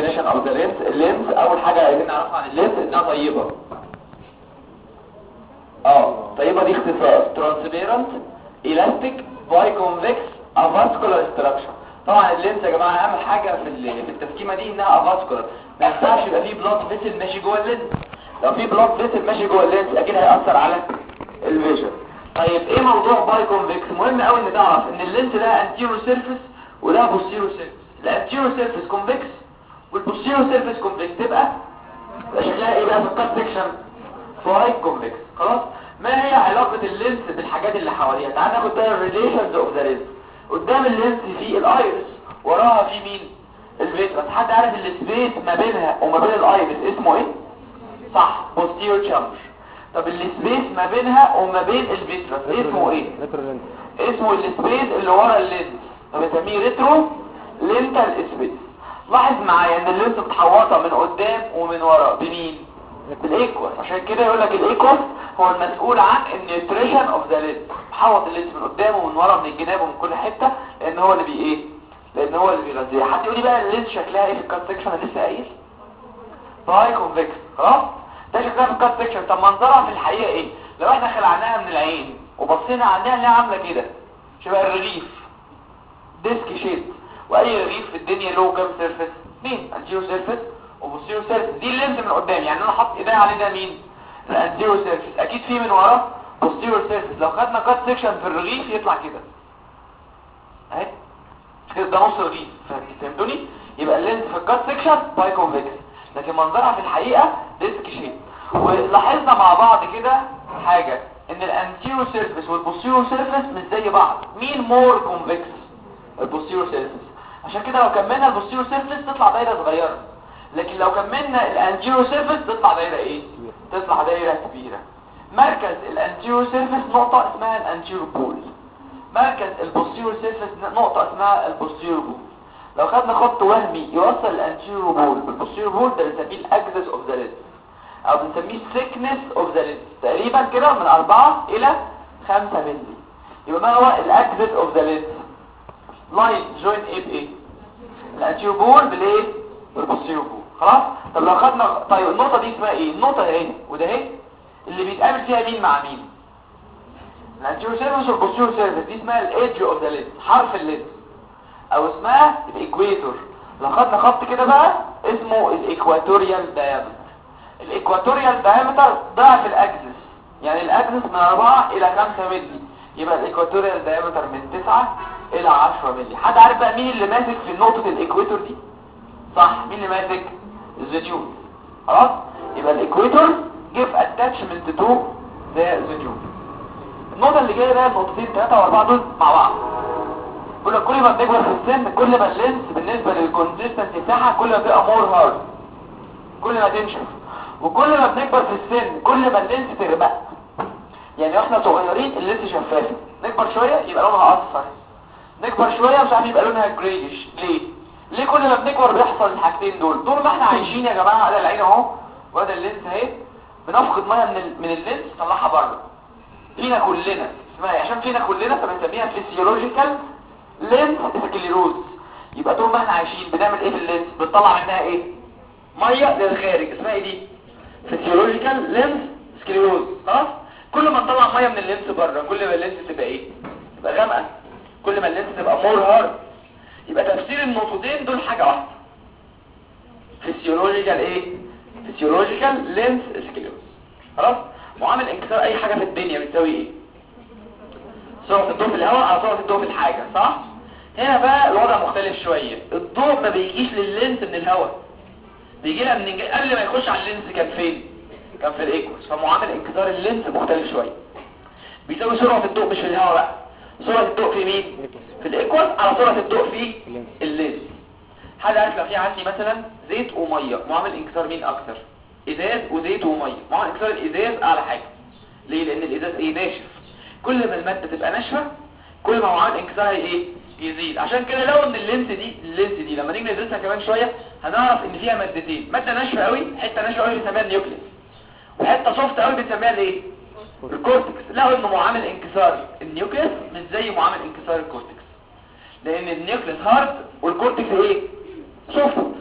definition of the lens اللينس اول حاجه عايزين نعرفها عن اللينس انها طيبه اه طيبه دي اختصار transparent elastic biconvex avascular structure طبعا اللينس يا جماعه اهم حاجه في ال- في التسكيمه دي انها افاسكولار ما ينفعش يبقى فيه بلاد فيسل ماشي جوه اللينس لو في بلاد فيسل ماشي جوه اللينس اكيد هيأثر على الفيجن طيب ايه موضوع باي كونفكس مهم قوي ان تعرف ان اللينس ده انتيرو سيرفيس وده بوستيرو سيرفيس الانتيرو سيرفيس كونفكس والبوستيرو سيرفيس كونفكس تبقى يبقى شكلها ايه بقى في الكات سيكشن فاي كونفكس خلاص ما هي علاقة اللينس بالحاجات اللي حواليها تعال ناخد بقى الريليشنز اوف ذا لينس قدام اللينس في الايرس وراها في مين الفيترس حد عارف السبيس ما بينها وما بين الايرس اسمه ايه صح posterior chamber طب السبيس ما بينها وما بين الفيترس اسمه ايه ريترولنت اسمه السبيس اللي ورا اللينس بنسميه ريترو لينتال سبيس لاحظ معايا ان اللينس متحوطه من قدام ومن ورا بمين بالايكوس عشان كده يقول لك الايكوس هو المسؤول عن النيوتريشن اوف ذا لينس محوط اللينس من قدام ومن ورا من الجناب ومن كل حته لان هو اللي بي ايه لان هو اللي بيغذيها حد يقول لي بقى اللينس شكلها ايه في الكات سكشن انا لسه قايل باي كونفكس خلاص ده شكلها في الكات سكشن طب منظرها في الحقيقه ايه لو احنا خلعناها من العين وبصينا عليها اللي عامله كده شبه الرغيف ديسك شيب واي رغيف في الدنيا له كام سيرفيس مين انتيرو سيرفيس وبوستيرو سيرفيس دي اللينس من قدام يعني انا حاطط ايديا عليه ده مين الانتيرو سيرفيس اكيد في من ورا بوستيرو سيرفيس لو خدنا كات سيكشن في الرغيف يطلع كده اهي كده ده نص رغيف فهمتوني يبقى اللينس في الكات سيكشن باي كونفكس لكن منظرها في الحقيقه ديسك شيب ولاحظنا مع بعض كده حاجه ان الانتيرو سيرفيس والبوستيرو سيرفيس مش زي بعض مين مور كونفكس البوستيرو سيرفيس عشان كده لو كملنا البوستيرو سيرفيس تطلع دايره صغيره لكن لو كملنا الانتيرو سيرفيس تطلع دايره ايه تطلع دايره كبيره مركز الانتيرو سيرفيس نقطه اسمها الانتيرو بول مركز البوستيرو سيرفيس نقطه اسمها البوستيرو بول لو خدنا خط وهمي يوصل الانتيرو بول بالبوستيرو بول ده بنسميه الاكسس اوف ذا لينس او بنسميه thickness اوف ذا لينس تقريبا كده من 4 الى 5 مللي يبقى ما هو الاكسس اوف ذا لينس لاين جوين ايه بايه الانتيرو بول بالايه بالبوستيرو بول خلاص طب لو خدنا طيب النقطه دي اسمها ايه النقطه اهي وده اهي اللي بيتقابل فيها مين مع مين الانتيرو سيرفيس والبوستيرو سيرفيس دي اسمها الايدج اوف ذا لينس حرف اللينس او اسمها الايكويتور لو خدنا خط كده بقى اسمه الايكواتوريال دايمتر الايكواتوريال دايمتر ضعف الاكسس يعني الاكسس من 4 الى 5 مللي يبقى الايكواتوريال دايمتر من 9 الى 10 مللي حد عارف بقى مين اللي ماسك في نقطة الايكويتور دي صح مين اللي ماسك الزنيول خلاص يبقى الايكويتور give attachment to the زنيول النقطة اللي جاية بقى النقطتين 3 و4 دول مع بعض بيقول لك كل ما بنكبر في السن كل ما اللينس بالنسبة للكونسيستنسي بتاعها كل ما بيبقى مور هارد كل ما تنشف وكل ما بنكبر في السن كل ما اللينس تغمق يعني واحنا صغيرين اللينس شفافه نكبر شوية يبقى لونها اصفر نكبر شوية مش عارف يبقى لونها جريش ليه ليه كل ما بنكبر بيحصل الحاجتين دول طول ما احنا عايشين يا جماعة ده العين اهو وده اللينس اهي بنفقد ميه من ال... من اللينس نطلعها بره فينا كلنا اسمها إيه؟ عشان فينا كلنا فبنسميها فيسيولوجيكال لينس سكليروز يبقى طول ما احنا عايشين بنعمل ايه في اللينس بنطلع منها ايه ميه للخارج اسمها ايه دي فيسيولوجيكال لينس سكليروز خلاص كل ما نطلع ميه من اللينس بره كل ما اللينس تبقى ايه تبقى غامقه كل ما اللينس تبقى مور هارد يبقى تفسير النقطتين دول حاجه واحده فيسيولوجيكال ايه فيسيولوجيكال لينس سكليروز خلاص معامل انكسار اي حاجه في الدنيا بتساوي ايه سرعه الضوء في الهواء على سرعه الضوء في الحاجه صح هنا بقى الوضع مختلف شويه الضوء ما بيجيش لللينس من الهواء بيجي لها من الج- قبل ما يخش على اللينس كان فين كان في الايكوس فمعامل انكسار اللينس مختلف شويه بيساوي سرعه الضوء مش في الهواء بقى سرعه الضوء في مين في الايكوس على سرعه الضوء في اللينس. اللينس حد عارف لو في عندي مثلا زيت وميه معامل انكسار مين اكتر ازاز وزيت وميه معامل انكسار الازاز اعلى حاجه ليه لان الازاز ايه ناشف كل ما الماده تبقى ناشفه كل ما معامل انكسارها ايه يزيد عشان كده لو ان اللينس دي اللينس دي لما نيجي ندرسها كمان شويه هنعرف ان فيها مادتين ماده ناشفه قوي حته ناشفه قوي بنسميها النيوكليس وحته سوفت قوي بنسميها الايه الكورتكس لقوا ان معامل انكسار النيوكليس مش زي معامل انكسار الكورتكس لان النيوكليس هارد والكورتكس ايه سوفت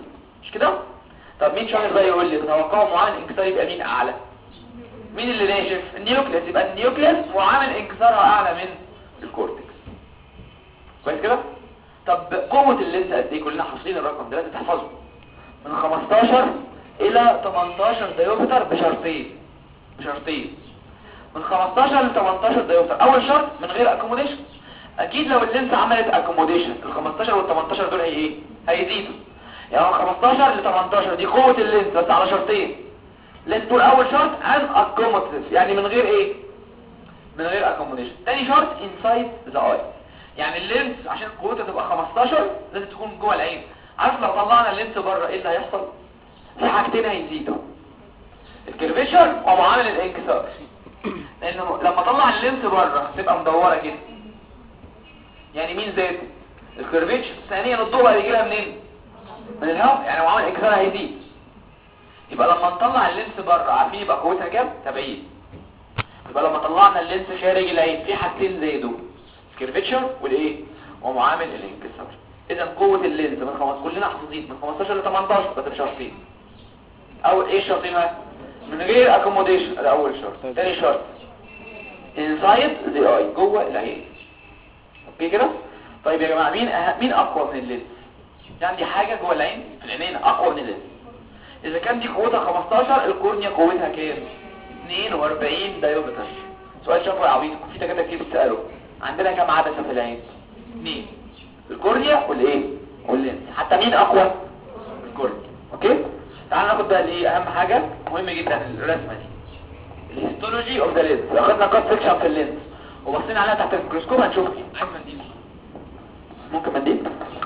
مش كده طب مين شاطر بقى يقول لي تتوقعوا معامل الانكسار يبقى مين اعلى مين اللي ناشف النيوكليس يبقى النيوكليس معامل انكسارها اعلى من الكورتكس كويس كده طب قوة اللينس قد ايه كلنا حافظين الرقم ده لازم تحفظه من 15 الى 18 ديومتر بشرطين بشرطين من 15 ل 18 ديومتر اول شرط من غير اكوموديشن اكيد لو اللينس عملت اكوموديشن ال 15 وال 18 دول هي ايه هيزيدوا يعني من 15 ل 18 دي قوة اللينس بس على شرطين لازم تقول اول شرط ان اكوموديشن يعني من غير ايه من غير اكوموديشن تاني شرط انسايد ذا اي يعني اللينس عشان قوتها تبقى 15 لازم تكون جوه العين عارف لو طلعنا اللينس بره ايه اللي هيحصل في حاجتين هيزيدوا الكيرفيشر ومعامل الانكسار لانه لما اطلع اللينس بره تبقى مدوره كده يعني مين زاد الكيرفيشر ثانيا الضوء هيجي لها منين من الهواء يعني معامل الانكسار هيزيد يبقى لما نطلع اللينس بره عارفين يبقى قوتها كام 70 يبقى لما طلعنا اللينس خارج العين في حاجتين زادوا الكيرفيتشر والايه ومعامل الانكسار اذا قوه اللينس من خمس كلنا حافظين من 15 ل 18 بس بشرطين او ايه الشرطين بقى؟ من غير اكوموديشن ده اول شرط تاني شرط انسايد ذا اي جوه العين اوكي كده طيب يا جماعه مين أه... مين اقوى من اللينس يعني حاجه جوه العين في العينين اقوى من اللينس اذا كان دي قوتها 15 الكورنيا قوتها كام 42 دايومتر سؤال شافه يا عبيط في دكاتره كتير بتساله عندنا كام عدسه في العين اثنين الكورنيا والايه واللينس حتى مين اقوى الكورنيا اوكي تعال ناخد بقى الايه اهم حاجه مهم جدا الرسمه دي الهيستولوجي اوف ذا لينس اخدنا كات سيكشن في اللينس وبصينا عليها تحت الميكروسكوب هنشوف ايه عايز منديل ممكن منديل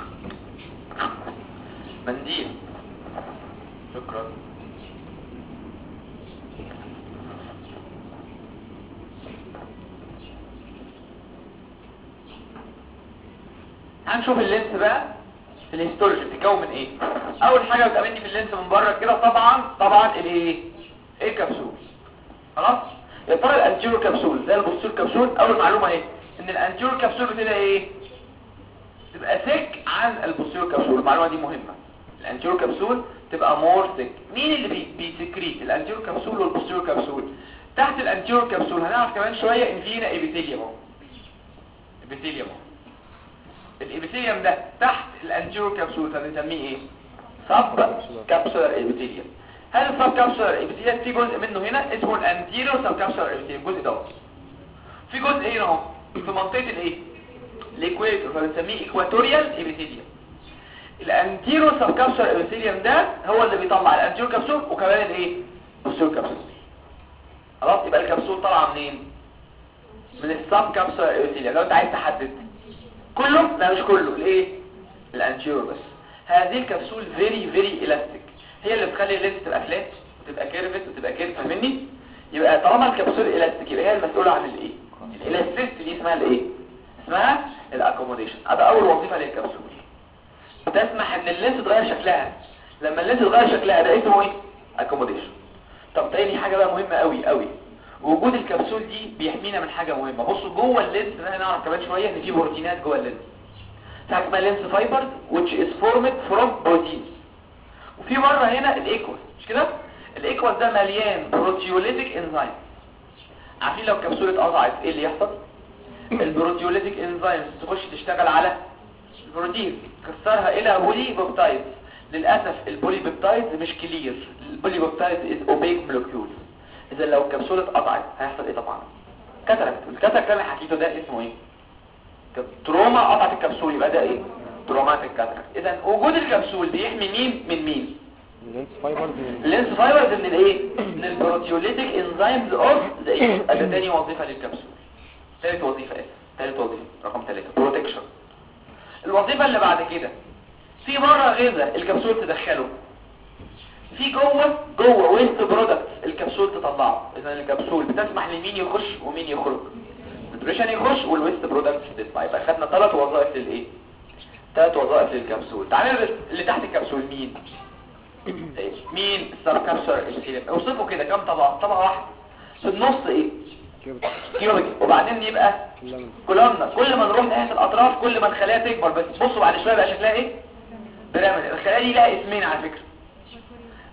منديل شكرا هنشوف اللينس بقى في الهيستولوجي بتتكون من ايه اول حاجه بتقابلني في اللينس من بره كده طبعا طبعا الايه ايه الكبسول خلاص يا ترى الانتيرو كبسول زي البوستير كبسول اول معلومه اهي ان الانتيرو كبسول بتبقى ايه تبقى ثيك عن البوستير كبسول المعلومه دي مهمه الانتيرو كبسول تبقى مور ثيك مين اللي بي بيسكريت الانتيرو كبسول والبوستير كبسول تحت الانتيرو كبسول هنعرف كمان شويه ان فينا ايبيثيليوم اهو ايبيثيليوم اهو الابيثيليوم ده تحت الانتيرو كبسول فبنسميه ايه سب كابسولار ابيثيليوم هل السب كابسولار ابيثيليوم في جزء منه هنا اسمه الانتيرو سب كابسولار ابيثيليوم الجزء ده في جزء هنا اهو في منطقه الايه الايكواتور فبنسميه ايكواتوريال ابيثيليوم الانتيرو سب كابسولار ابيثيليوم ده هو اللي بيطلع الانتيرو كبسول وكمان الايه البوستيرو كبسول خلاص يبقى الكبسول طالعه منين من السب كابسولار ابيثيليوم لو انت عايز تحدد كله لا مش كله الايه الانتيرو بس هذه الكبسول فيري فيري الاستيك هي اللي بتخلي اللينس تبقى فلات وتبقى كيرفت وتبقى كيرف فاهمني يبقى طالما الكبسول الاستيك يبقى هي المسؤوله عن الايه الالاستيك دي اسمها الايه اسمها الاكوموديشن هذا اول وظيفه للكبسول تسمح ان اللينس تغير شكلها لما اللينس تغير شكلها ده اسمه ايه اكوموديشن طب تاني حاجه بقى مهمه قوي قوي وجود الكبسول دي بيحمينا من حاجة مهمة بصوا جوه اللينس ده هنعرف كمان شوية ان في بروتينات جوه اللينس في حاجة اسمها لينس فايبرز which is formed from proteins وفي بره هنا الايكوس مش كده الايكوس ده مليان بروتيوليتيك انزيم عارفين لو الكبسولة اتقطعت ايه اللي يحصل البروتيوليتيك انزيم تخش تشتغل على البروتين تكسرها الى بولي بيبتايد للاسف البولي بيبتايد مش كلير البولي بيبتايد از اوبيك مولكيول اذا لو الكبسولة اتقطعت هيحصل ايه طبعا كاتراكت الكاتراكت اللي حكيته ده اسمه ايه تروما قطعت الكبسول يبقى ده ايه تروماتيك كاتراكت اذا وجود الكبسول بيحمي مين من مين اللينس فايبرز اللينس فايبرز من الايه من البروتيوليتيك انزيمز اوف ذا ايه ده تاني وظيفه للكبسول ثالث وظيفه ايه ثالث وظيفه رقم ثلاثة بروتكشن الوظيفه اللي بعد كده في بره غذاء الكبسول تدخله في جوه جوه ويست برودكت الكبسول تطلعه اذا الكبسول بتسمح لمين يخش ومين يخرج النيوتريشن يخش والويست برودكت تطلع يبقى خدنا ثلاث وظائف للايه ثلاث وظائف للكبسول تعالى اللي تحت الكبسول مين مين السب كابسولار ابيثيليوم اوصفه كده كام طبقه طبقه واحده في النص ايه كيوبيك وبعدين يبقى كولومنا كل ما نروح ناحيه الاطراف كل ما الخلايا تكبر بس بصوا بعد شويه بقى شكلها ايه بيراميد الخلايا دي لها اسمين على فكره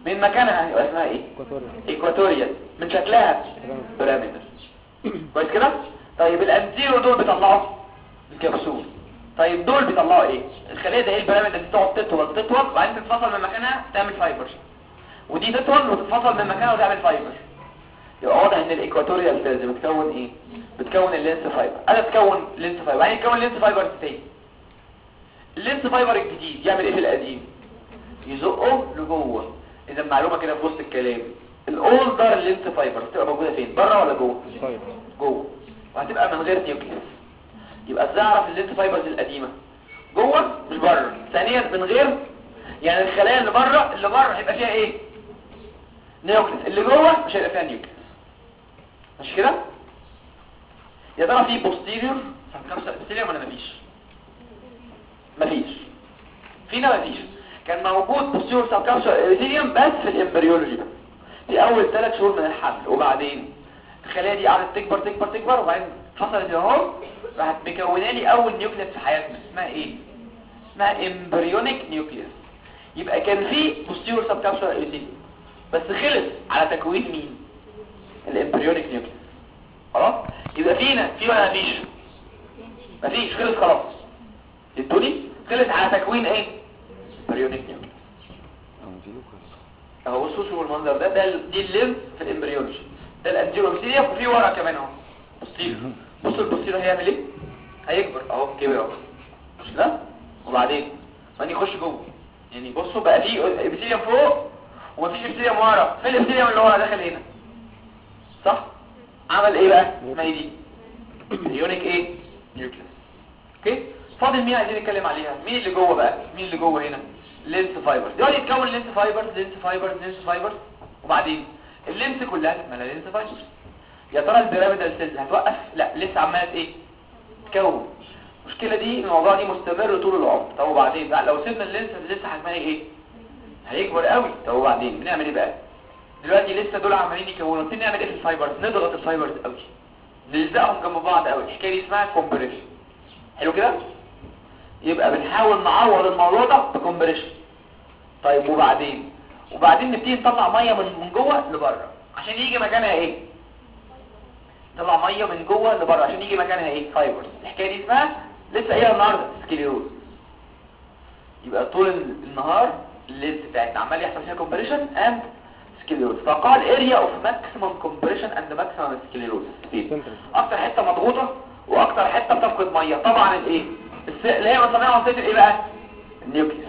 من مكانها هيبقى اسمها ايه كوتوريا ايكواتوريال من شكلها بيراميدال كويس كده طيب الانتيرو دول بيطلعوا الكبسول طيب دول بيطلعوا ايه الخليه ده ايه البيراميد اللي تقعد تطول تطول وبعدين تتفصل من مكانها تعمل فايبر ودي تطول وتتفصل من مكانها وتعمل فايبر يبقى واضح ان الايكواتوريال سيلز بتكون ايه بتكون اللينس فايبر انا تكون لينس فايبر بعدين تكون لينس فايبر تاني اللينس فايبر الجديد يعمل ايه في القديم يزقه لجوه اذا معلومه كده في وسط الكلام الاولدر لينس فايبر تبقى موجوده فين بره ولا جوه طيب جوه وهتبقى من غير نيوكليس يبقى ازاي اعرف اللينس فايبرز القديمه جوه مش بره ثانيا من غير يعني الخلايا اللي بره اللي بره هيبقى فيها ايه نيوكليس اللي جوه مش هيبقى فيها نيوكليس مش كده يا ترى في بوستيريور بوستيريور ولا مفيش مفيش فينا مفيش كان موجود بوستيريور سبكابسول اريثيريوم بس في الامبريولوجي بس في اول ثلاث شهور من الحمل وبعدين الخلايا دي قعدت تكبر تكبر تكبر وبعدين حصلت اهو راحت مكونه لي اول نيوكليس في حياتنا اسمها ايه اسمها امبريونيك نيوكليس يبقى كان في بوستيريور سبكابسول اريثيريوم بس خلص على تكوين مين الامبريونيك نيوكليس خلاص يبقى فينا في ولا مفيش مفيش خلص خلاص الدولي خلص على تكوين ايه امبريونيك نيوكليس اهو بصوا شوفوا المنظر ده ده ال- دي الليمف في الامبريولوجي ده الانتيروبسيليا وفي ورا كمان اهو بوستيريور بصوا البوستيريور هيعمل ايه هيكبر اهو كبر اهو مش ده وبعدين بعدين يخش جوه يعني بصوا بقى في ابيثيليوم فوق ومفيش ابيثيليوم ورا فين الابيثيليوم اللي ورا دخل هنا صح عمل ايه بقى اسمها ايه دي يونيك ايه نيوكليس اوكي فاضل مين عايزين نتكلم عليها مين اللي جوه بقى مين اللي جوه هنا لينس فايبرز يقعد يتكون لينس فايبرز لينس فايبرز لينس فايبرز وبعدين اللينس كلها تتملى لينس فايبرز يا ترى البيراميدال سيلز هتوقف لا لسه عماله ايه تكون المشكله دي الموضوع دي مستمر طول العمر طب وبعدين لا لو سيبنا اللينس لسه حجمها ايه هيكبر قوي طب وبعدين بنعمل ايه بقى دلوقتي لسه دول عمالين يكونوا نبتدي نعمل ايه في الفايبرز نضغط الفايبرز قوي نلزقهم جنب بعض قوي الحكايه دي اسمها كومبريشن حلو كده يبقى بنحاول نعوض الموضوع ده بكومبريشن طيب وبعدين وبعدين نبتدي نطلع ميه من من جوه لبره عشان يجي مكانها ايه نطلع ميه من جوه لبره عشان يجي مكانها ايه فايبرز الحكايه دي اسمها لسه قايلها النهارده سكليروز يبقى طول النهار اللينس بتاعتنا عمال يحصل فيها كومبريشن اند سكليروز فقال اريا اوف ماكسيمم كومبريشن اند ماكسيمم سكليروز اكتر حته مضغوطه واكتر حته بتفقد ميه طبعا الايه الس- اللي هي بنسميها منطقه الايه بقى النيوكليس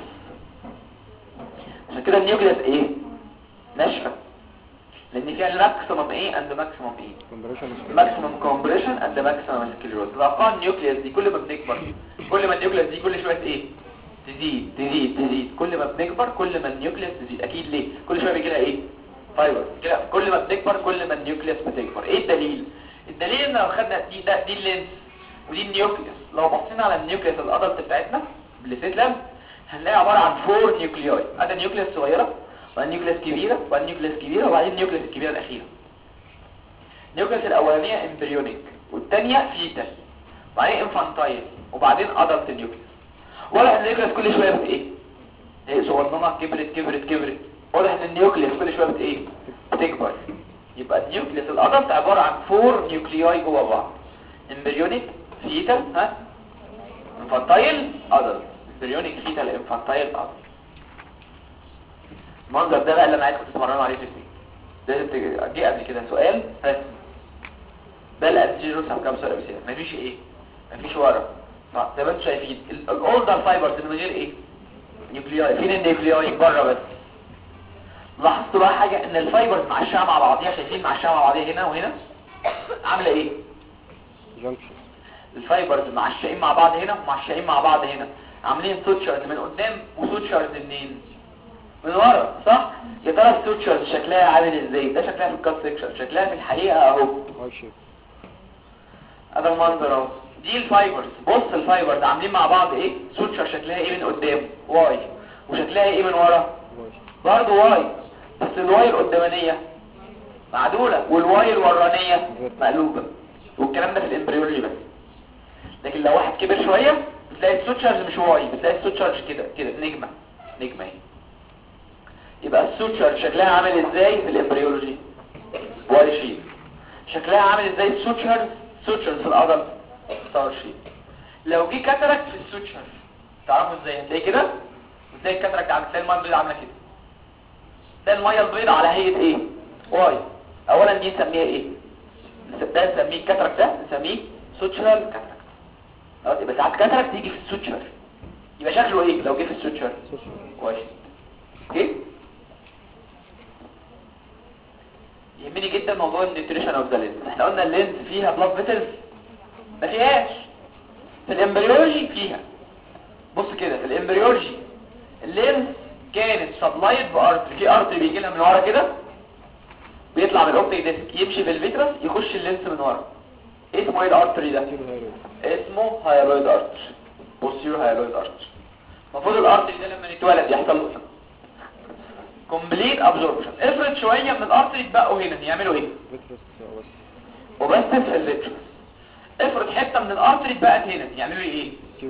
عشان كده النيوكليس ايه ناشفه لان فيها الماكسيمم ايه اند ماكسيمم ايه كومبريشن ماكسيمم كومبريشن اند ماكسيمم سكليروز الارقام النيوكليس دي كل ما بنكبر كل ما النيوكليس دي كل شويه ايه تزيد تزيد تزيد كل ما بنكبر كل ما النيوكليس تزيد اكيد ليه كل شويه بيجي لها ايه فايبر كده كل ما بنكبر كل ما النيوكليس بتكبر ايه الدليل الدليل ان لو خدنا دي ده دي اللينس ودي النيوكليس لو بصينا على النيوكليس الادلت بتاعتنا بالسيت لاب هنلاقي عباره عن فور نيوكلياي ادي نيوكليس صغيره وبعدين نيوكليس كبيره وبعدين نيوكليس كبيره وبعدين النيوكليس الكبيره الاخيره النيوكليس الاولانيه امبريونيك والثانيه فيتال وبعدين انفانتايل وبعدين ادلت نيوكليس ولا النيوكليس كل شويه بت ايه هي صغننه كبرت كبرت كبرت واضح ان النيوكليس كل شويه بت ايه بتكبر يبقى النيوكليس الادلت عباره عن فور نيوكلياي جوه بعض امبريونيك فيتال ها انفانتايل ادلت امبريونيك فيتال انفانتايل ادلت المنظر ده بقى اللي انا عايزكم تتمرنوا عليه في البيت لازم تج- جه قبل كده سؤال ها ده الانتيريور سبكابسول ابيثيليوم مفيش ايه مفيش ورا صح زي ما انتم شايفين الاولدر فايبرز اللي من غير ايه نيوكلياي فين النيوكلياي بره بس لاحظتوا بقى حاجه ان الفايبرز معشقه مع بعضيها شايفين معشقه مع بعضيها هنا وهنا عامله ايه جانكشن الفايبرز معشقين مع بعض هنا ومعشقين مع بعض هنا عاملين سوتشرز من قدام وسوتشرز منين من ورا صح يا ترى السوتشرز شكلها عامل ازاي ده شكلها في الكات سيكشن شكلها في الحقيقه اهو هاي شيب هذا المنظر اهو دي الفايبرز بص الفايبرز عاملين مع بعض ايه سوتشر شكلها ايه من قدام واي وشكلها ايه من ورا برضه واي بس الواي القدامانيه معدوله والواي الورانيه مقلوبه والكلام ده في الامبريولوجي بس لكن لو واحد كبر شويه بتلاقي السوتشرز مش واي بتلاقي السوتشرز كده كده نجمه نجمه اهي يبقى السوتشر شكلها عامل ازاي في الامبريولوجي واي شيب شكلها عامل ازاي السوتشر سوتشر في العضل ستار شيب لو جه كاتراكت في السوتشر تعرفوا ازاي هتلاقي كده وتلاقي الكاتراكت عامل تلاقي الميه البيضاء عامله كده تلاقي الميه البيضاء على هيئه ايه واي اولا دي نسميها ايه ده نسميه الكاتراكت ده نسميه سوتشرال كاتراكت خلاص يبقى ساعات كاتراكت يجي في السوتشر يبقى شكله ايه لو جه في السوتشر واي اوكي يهمني جدا موضوع النيوتريشن اوف ذا لينز احنا قلنا اللينز فيها بلاد فيسلز ما فيهاش في الامبريولوجي فيها بص كده في الامبريولوجي اللينز كانت سبلايد بارتري في ارتري بيجي لها من ورا كده بيطلع من الاوبتيك ديسك يمشي في الفيترس يخش اللينس من ورا اسمه ايه الارتري ده اسمه هايلويد ارتري بوستيرو هايلويد ارتري المفروض الارتري ده لما يتولد يحصل له كومبليت ابزوربشن افرض شويه من الارتري اتبقوا هنا يعملوا ايه وبس في الليترس افرض حته من الارتري اتبقت هنا يعملوا ايه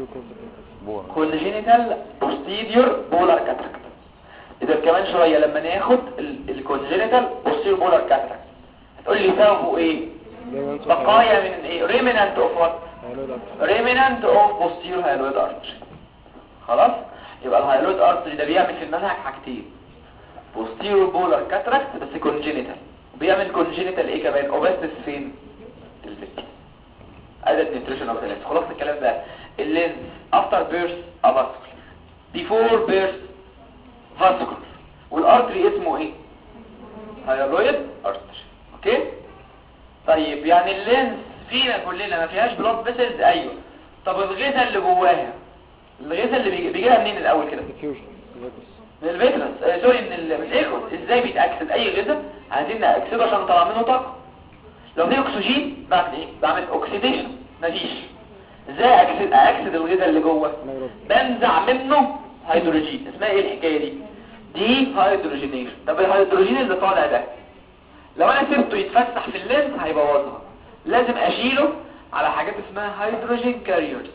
كونجينيتال بوستيريور بولار كاتراكت اذا كمان شويه لما ناخد الكونجينيتال بوستيريور بولار كاتراكت هتقول لي سببه ايه بقايا من ايه ريمنانت اوف وات ريمنانت اوف بوستيريور هايلويد ارتري خلاص يبقى الهايلويد ارتري ده بيعمل في المنهج حاجتين بوستيريور بولار كاتراكت بس كونجينيتال بيعمل كونجينيتال ايه كمان اوبستس فين الفيتي ادت نيوتريشن اوف ذا خلاص الكلام ده اللينز افتر بيرث افاسكولار بيفور بيرث فاسكولار والارتري اسمه ايه هايلويد ارتري اوكي طيب يعني اللينز فينا كلنا ما فيهاش بلاد فيسلز ايوه طب الغذاء اللي جواها الغذاء اللي بيجي بيجي لها منين الاول كده من الفيترس آه سوري من ال- من الايكوس ازاي بيتاكسد اي غذاء عايزين ناكسده عشان نطلع منه طاقه لو في اكسجين بعمل ايه بعمل اوكسيديشن مفيش ازاي اكسد اكسد الغذاء اللي جوه بنزع منه هيدروجين اسمها ايه الحكايه دي دي هيدروجينيشن طب الهيدروجين اللي طالع ده لو انا سبته يتفسح في اللينس هيبوظها لازم اشيله على حاجات اسمها هيدروجين كاريرز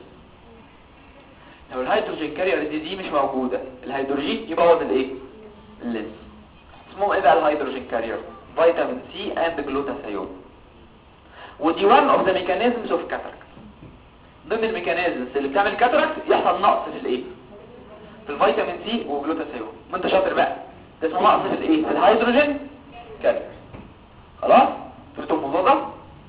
لو الهيدروجين كارير دي دي مش موجودة الهيدروجين يبوظ الايه اللينس اسمه ايه بقى الهيدروجين كارير فيتامين سي اند جلوتاثيون ودي وان اوف ذا ميكانيزمز اوف كاتاراكت ضمن الميكانيزمز اللي بتعمل كاتاراكت يحصل نقص في الايه في الفيتامين سي وجلوتاثيون ما انت شاطر بقى ده اسمه نقص في الايه في الهيدروجين كارير خلاص فهمتوا الموضوع ده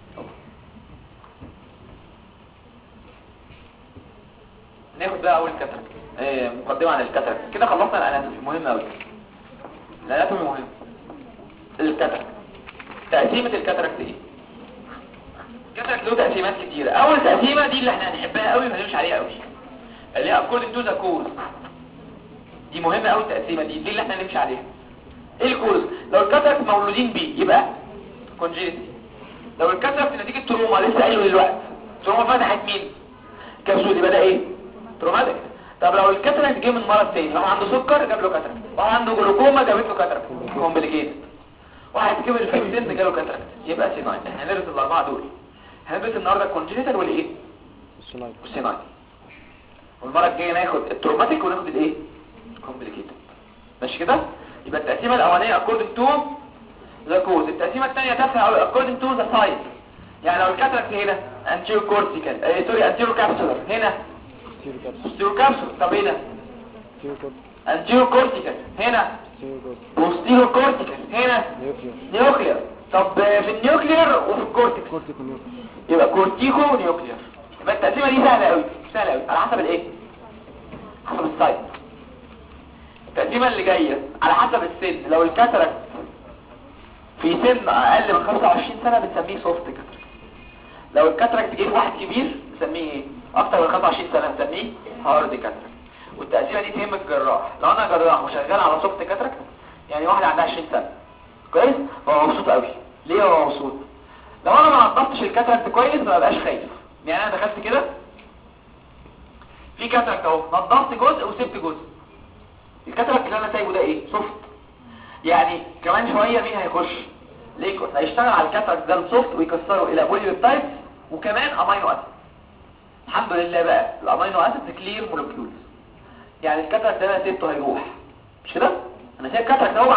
ناخد بقى اول كاتراكت ايه مقدمه عن الكاتراكت كده خلصنا الاناتومي مهم قوي الاناتومي مهم الكاتراكت تقسيمه الكاتراكت ايه الكاتراكت له تقسيمات كتيره اول تقسيمه دي اللي احنا هنحبها قوي وهنمشي عليها قوي اللي هي according to the cause دي مهمه قوي التقسيمه دي دي اللي احنا هنمشي عليها ايه الكوز لو الكاتراكت مولودين بيه يبقى كونجينيتي لو الكاتراكت نتيجه تروما لسه قايله دلوقتي تروما فتحت مين كبسول يبقى ده ايه تروماتيك طب لو الكاتراكت جه من مرض تاني واحد عنده سكر جاب له كاتراكت واحد عنده جلوكوما جابت له كاتراكت كومبليكيت واحد كبر في السن جاله كاتراكت يبقى سيناين احنا هندرس الاربعه دول هندرس النهارده الكونجينيتال والايه والسيناين والمره الجايه ناخد التروماتيك وناخد الايه كومبليكيت ماشي كده يبقى التقسيمه الاولانيه according to the cause التقسيمه الثانيه تافهه قوي according to the size يعني لو الكاتراكت هنا anterior cortical ايه سوري anterior capsular هنا posterior capsular طب هنا anterior cortical هنا posterior cortical هنا نيوكلير طب في النيوكلير وفي الكورتكس يبقى كورتيكو نيوكلير يبقى التقسيمه دي سهله قوي سهله قوي على حسب الايه حسب السايز التقسيمه اللي جايه على حسب السن لو الكاتراكت في سن اقل من 25 سنه بنسميه سوفت كاتراكت لو الكاتراكت جه في واحد كبير بنسميه ايه اكتر من 25 سنه بنسميه هارد كاتراكت والتقسيمه دي تهم الجراح لو انا جراح وشغال على سوفت كاتراكت يعني واحد عندها 20 سنه كويس هو مبسوط قوي ليه هو مبسوط لو انا ما نظفتش الكاتراكت كويس ما بقاش خايف يعني انا دخلت كده في كاتراكت اهو نظفت جزء وسبت جزء الكاتراكت اللي انا سايبه ده ايه سوفت يعني كمان شويه مين هيخش ليكوس هيشتغل على الكاتراكت ده السوفت ويكسره الى بوليبيبتايد وكمان امينو اسيد الحمد لله بقى الامينو اسيد كلير مولكيولز يعني الكاتراكت ده انا سيبته هيروح مش كده انا سايب كاتراكت اهو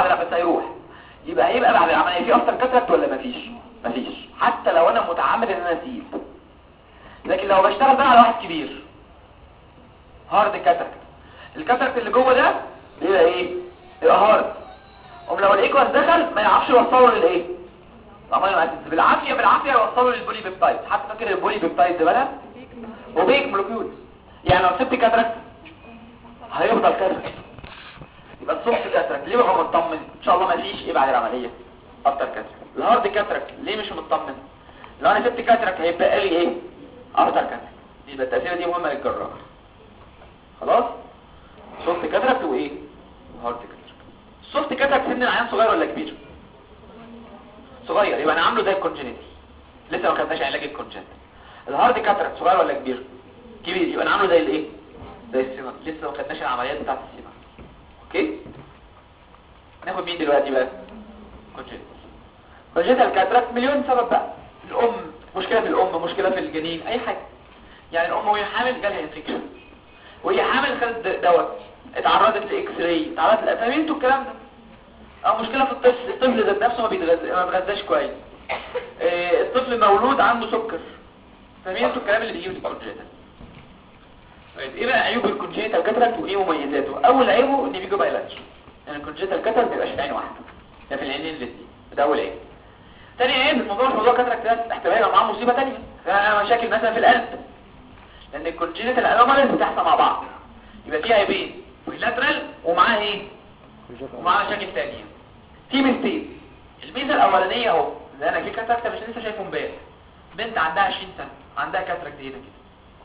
يعني في افتر كاتراكت ولا مفيش مفيش حتى لو انا متعمد ان انا اسيب لكن لو بشتغل بقى على واحد كبير هارد كاتراكت الكاتراكت اللي جوه ده بيبقى ايه يبقى هارد قوم لو الايكوس دخل ما يعرفش يوصله للايه الامينو اسيدز بالعافيه بالعافيه يوصله للبولي بيبتايد حتى فاكر البولي بيبتايد ده بقى وبيك مولكيول يعني لو سبت كاتراكت هيفضل كاتراكت يبقى الصبح كاتراكت ليه ببقى مطمن ان شاء الله ما فيش ايه بعد العمليه افتر كاتراكت الهارد كاتراكت ليه مش مطمن لو انا سبت كاتراكت هيبقى لي ايه افتر كاتراكت يبقى التاثير دي مهمه للجراح خلاص سوفت كاتراكت وايه هارد كاتراكت السوفت كاتراكت سن العيان صغير ولا كبير صغير يبقى انا عامله زي الكونجنيتال لسه ما خدناش علاج الكونجنيتال الهارد كاتراكت صغير ولا كبير كبير يبقى انا عامله زي الايه زي السيمر لسه ما خدناش العمليات بتاعت السيمر اوكي ناخد مين دلوقتي بقى كونجنيتال كونجنيتال كاتراكت مليون سبب بقى الام مشكله في الام مشكله في الجنين اي حاجه يعني الام وهي حامل جالها انفكشن وهي حامل خدت دواء اتعرضت لاكس راي اتعرضت لافهام انتوا الكلام ده او مشكله في الطفل الطفل ذات نفسه ما بيتغذى ما بيتغذاش كويس اه الطفل مولود عنده سكر فاهمين انتوا الكلام اللي بيجي في الكونجنيتال طيب ايه بقى عيوب الكونجنيتال كاتراكت وايه مميزاته اول عيبه ان بيجي بايلاتش يعني الكونجنيتال كاتراكت ما بيبقاش في عين واحده ده في العينين الاثنين ده اول عيب تاني عيب الموضوع مش موضوع كاتراكت ده احتمال يبقى معاه مصيبه ثانيه مشاكل مثلا في القلب لان الكونجنيتال انوماليز بتحصل مع بعض يبقى في عيبين لاترال ومعاه ايه ومعاه مشاكل ثانيه في ميزتين الميزه الاولانيه اهو اللي انا في كاتراكت مش لسه شايفه امبارح بنت عندها 20 سنه عندها كاتراكت هنا كده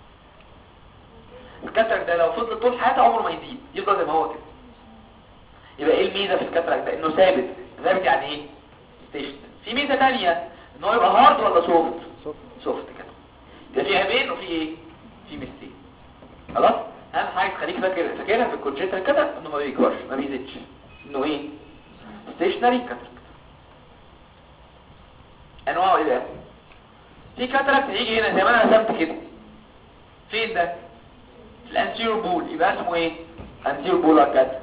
الكاتراكت ده لو فضل طول حياته عمره ما يزيد يفضل زي ما هو كده يبقى ايه الميزه في الكاتراكت ده انه ثابت ثابت يعني ايه ستيشن في ميزه ثانيه ان هو يبقى هارد ولا سوفت سوفت كده يبقى في عيبين وفي ايه في ميزتين خلاص اهم حاجه تخليك فاكر فاكرها في الكونجنتال كده انه ما بيكبرش ما بيزيدش انه ايه ستيشنري كاتراكت انواعه ايه بقى في كاتراكت هيجي هنا زي ما انا رسمت كده فين ده في الانتيرو بول يبقى اسمه ايه انتيرو بولار كاتراكت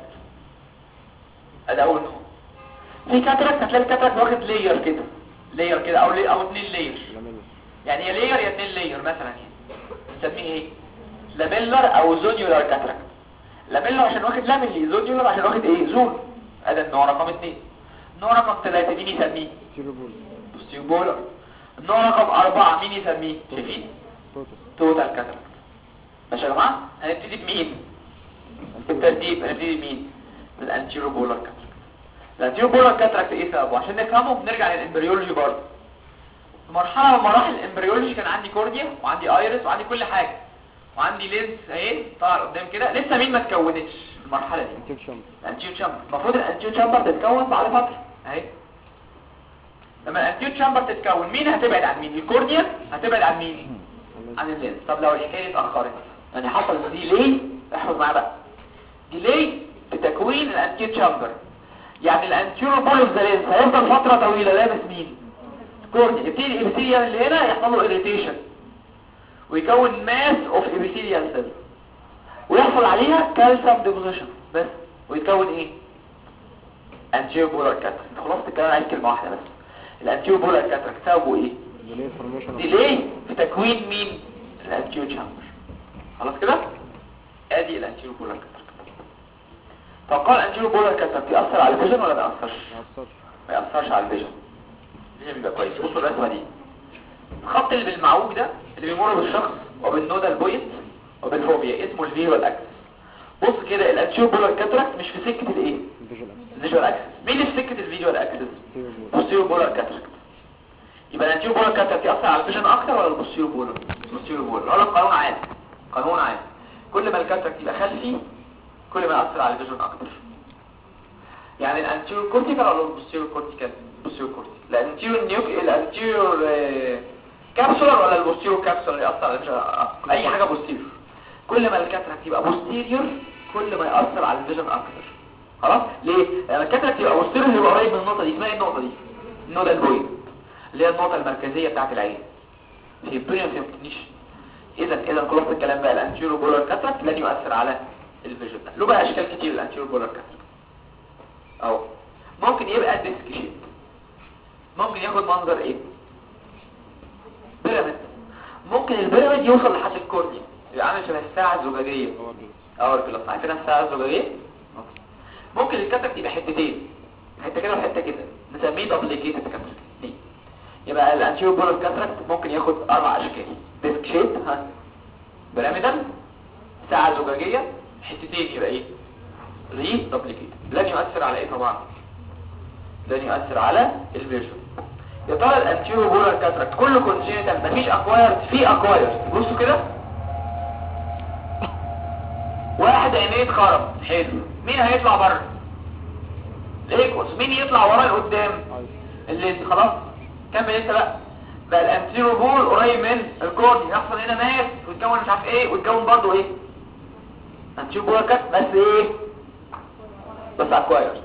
ادي اول نوع في كاتراكت هتلاقي الكاتراكت واخد لاير كده لاير كده او لي او اتنين لاير يعني يا لاير يا اتنين لاير مثلا نسميه ايه لابيلر او زونيولار كاتراكت لابيلر عشان واخد لاميلي زونيولار عشان واخد ايه زون ادي النوع رقم اتنين النوع رقم تلاتة مين يسميه بوستيوبولار النوع رقم اربعة مين يسميه شايفين توتال كاتراكت ماشي يا جماعه هنبتدي بمين بالترتيب هنبتدي بمين بالانتيرو بولار كاتراكت الانتيرو بولار كاتراكت ايه سببه عشان نفهمه بنرجع للامبريولوجي برضه في مرحله من مراحل الامبريولوجي كان عندي كورنيا وعندي ايرس وعندي كل حاجه وعندي لينس اهي طالع قدام كده لسه مين ما اتكونتش المرحله دي الانتيو تشامبر المفروض الانتيو تشامبر تتكون بعد فتره اهي لما الانتيو تشامبر تتكون مين هتبعد عن مين الكورنيا هتبعد عن مين عن اللينس طب لو الحكايه اتاخرت يعني حصل ديلي احفظ معايا بقى ديلي في تكوين الانتيو تشامبر يعني الانتيرو بول اوف ذا لينس هيفضل فتره طويله لابس مين كورنيا يبتدي الابيثيليال اللي هنا يحصل له اريتيشن ويكون ماس اوف ابيثيليال سيل ويحصل عليها كالسيوم ديبوزيشن بس ويتكون ايه انتيرو بولار كاتراكت خلاص الكلام عايز كلمه واحده بس الانتيرو بولار كاتراكت سببه ايه ديلي في تكوين مين الانتيرو تشامبر خلاص كده ادي الانتيرو بولار كاتراكت طب قال الانتيرو بولار كاتراكت ياثر على الفيجن ولا ما ياثرش ما ياثرش على الفيجن الفيجن بيبقى كويس بصوا الرسمه دي الخط اللي بالمعوج ده اللي بيمر بالشخص وبالنودال بوينت وبالفوبيا اسمه الفيجوال اكسس بص كده الانتيرو بولار كاتراكت مش في سكه الايه الفيجوال اكسس مين اللي في سكه الفيجوال اكسس بوستيرو بولار كاتراكت يبقى الانتيرو بولار كاتراكت ياثر على الفيجن اكتر ولا البوستيرو بولار البوستيرو بولار هقول لك قانون عام قانون عام كل ما الكاتراكت يبقى خلفي كل ما ياثر على الفيجن اكتر يعني الانتيرو كورتيكال ولا البوستيرو كورتيكال البوستيرو كورتيكال الانتيرو نيوك الانتيرو كابسولر ولا البوستيرو كابسولر ياثر على الفيجن أكتر؟ اي حاجه بوستيرو كل ما الكاتراكت يبقى بوستيريور كل ما ياثر على الفيجن اكتر خلاص ليه لان الكاتراكت يبقى بوستيريور يبقى قريب من النقطه دي اسمها ايه النقطه دي النودال بوينت اللي هي النقطه المركزيه بتاعه العين في الدنيا في الكنيش اذا اذا خلاص الكلام بقى الانتيرو بولار كاتراكت لن يؤثر على الفيجن له بقى اشكال كتير الانتيرو بولار كاتراكت اهو ممكن يبقى ديسك شيب ممكن ياخد منظر ايه بيراميد ممكن البيراميد يوصل لحد الكورنيا يبقى عامل شبه الساعه الزجاجيه اور كلاس عارفين الساعه الزجاجيه ممكن الكاتراكت يبقى حتتين حته كده وحته كده نسميه دبليكيتد كاتراكت يبقى الانتيرو بولار كاتراكت ممكن ياخد اربع اشكال ديسك شيب ها بيراميدال ساعه زجاجيه حتتين يبقى ايه ري دبليكيتد لن يؤثر على ايه طبعا لن يؤثر على الفيجن يا ترى الانتيرو بولار كاتراكت كله كونجينيتال مفيش اكوايرد في اكوايرد بصوا كده واحد عينيه اتخرم حلو مين هيطلع بره الايكوس مين يطلع ورا لقدام اللي خلاص كمل انت بقى بقى الانتيرو بول قريب من الكورني يحصل هنا ماس ويتكون مش عارف ايه ويتكون برضه ايه انتيرو بول كات بس ايه بس اكوايرد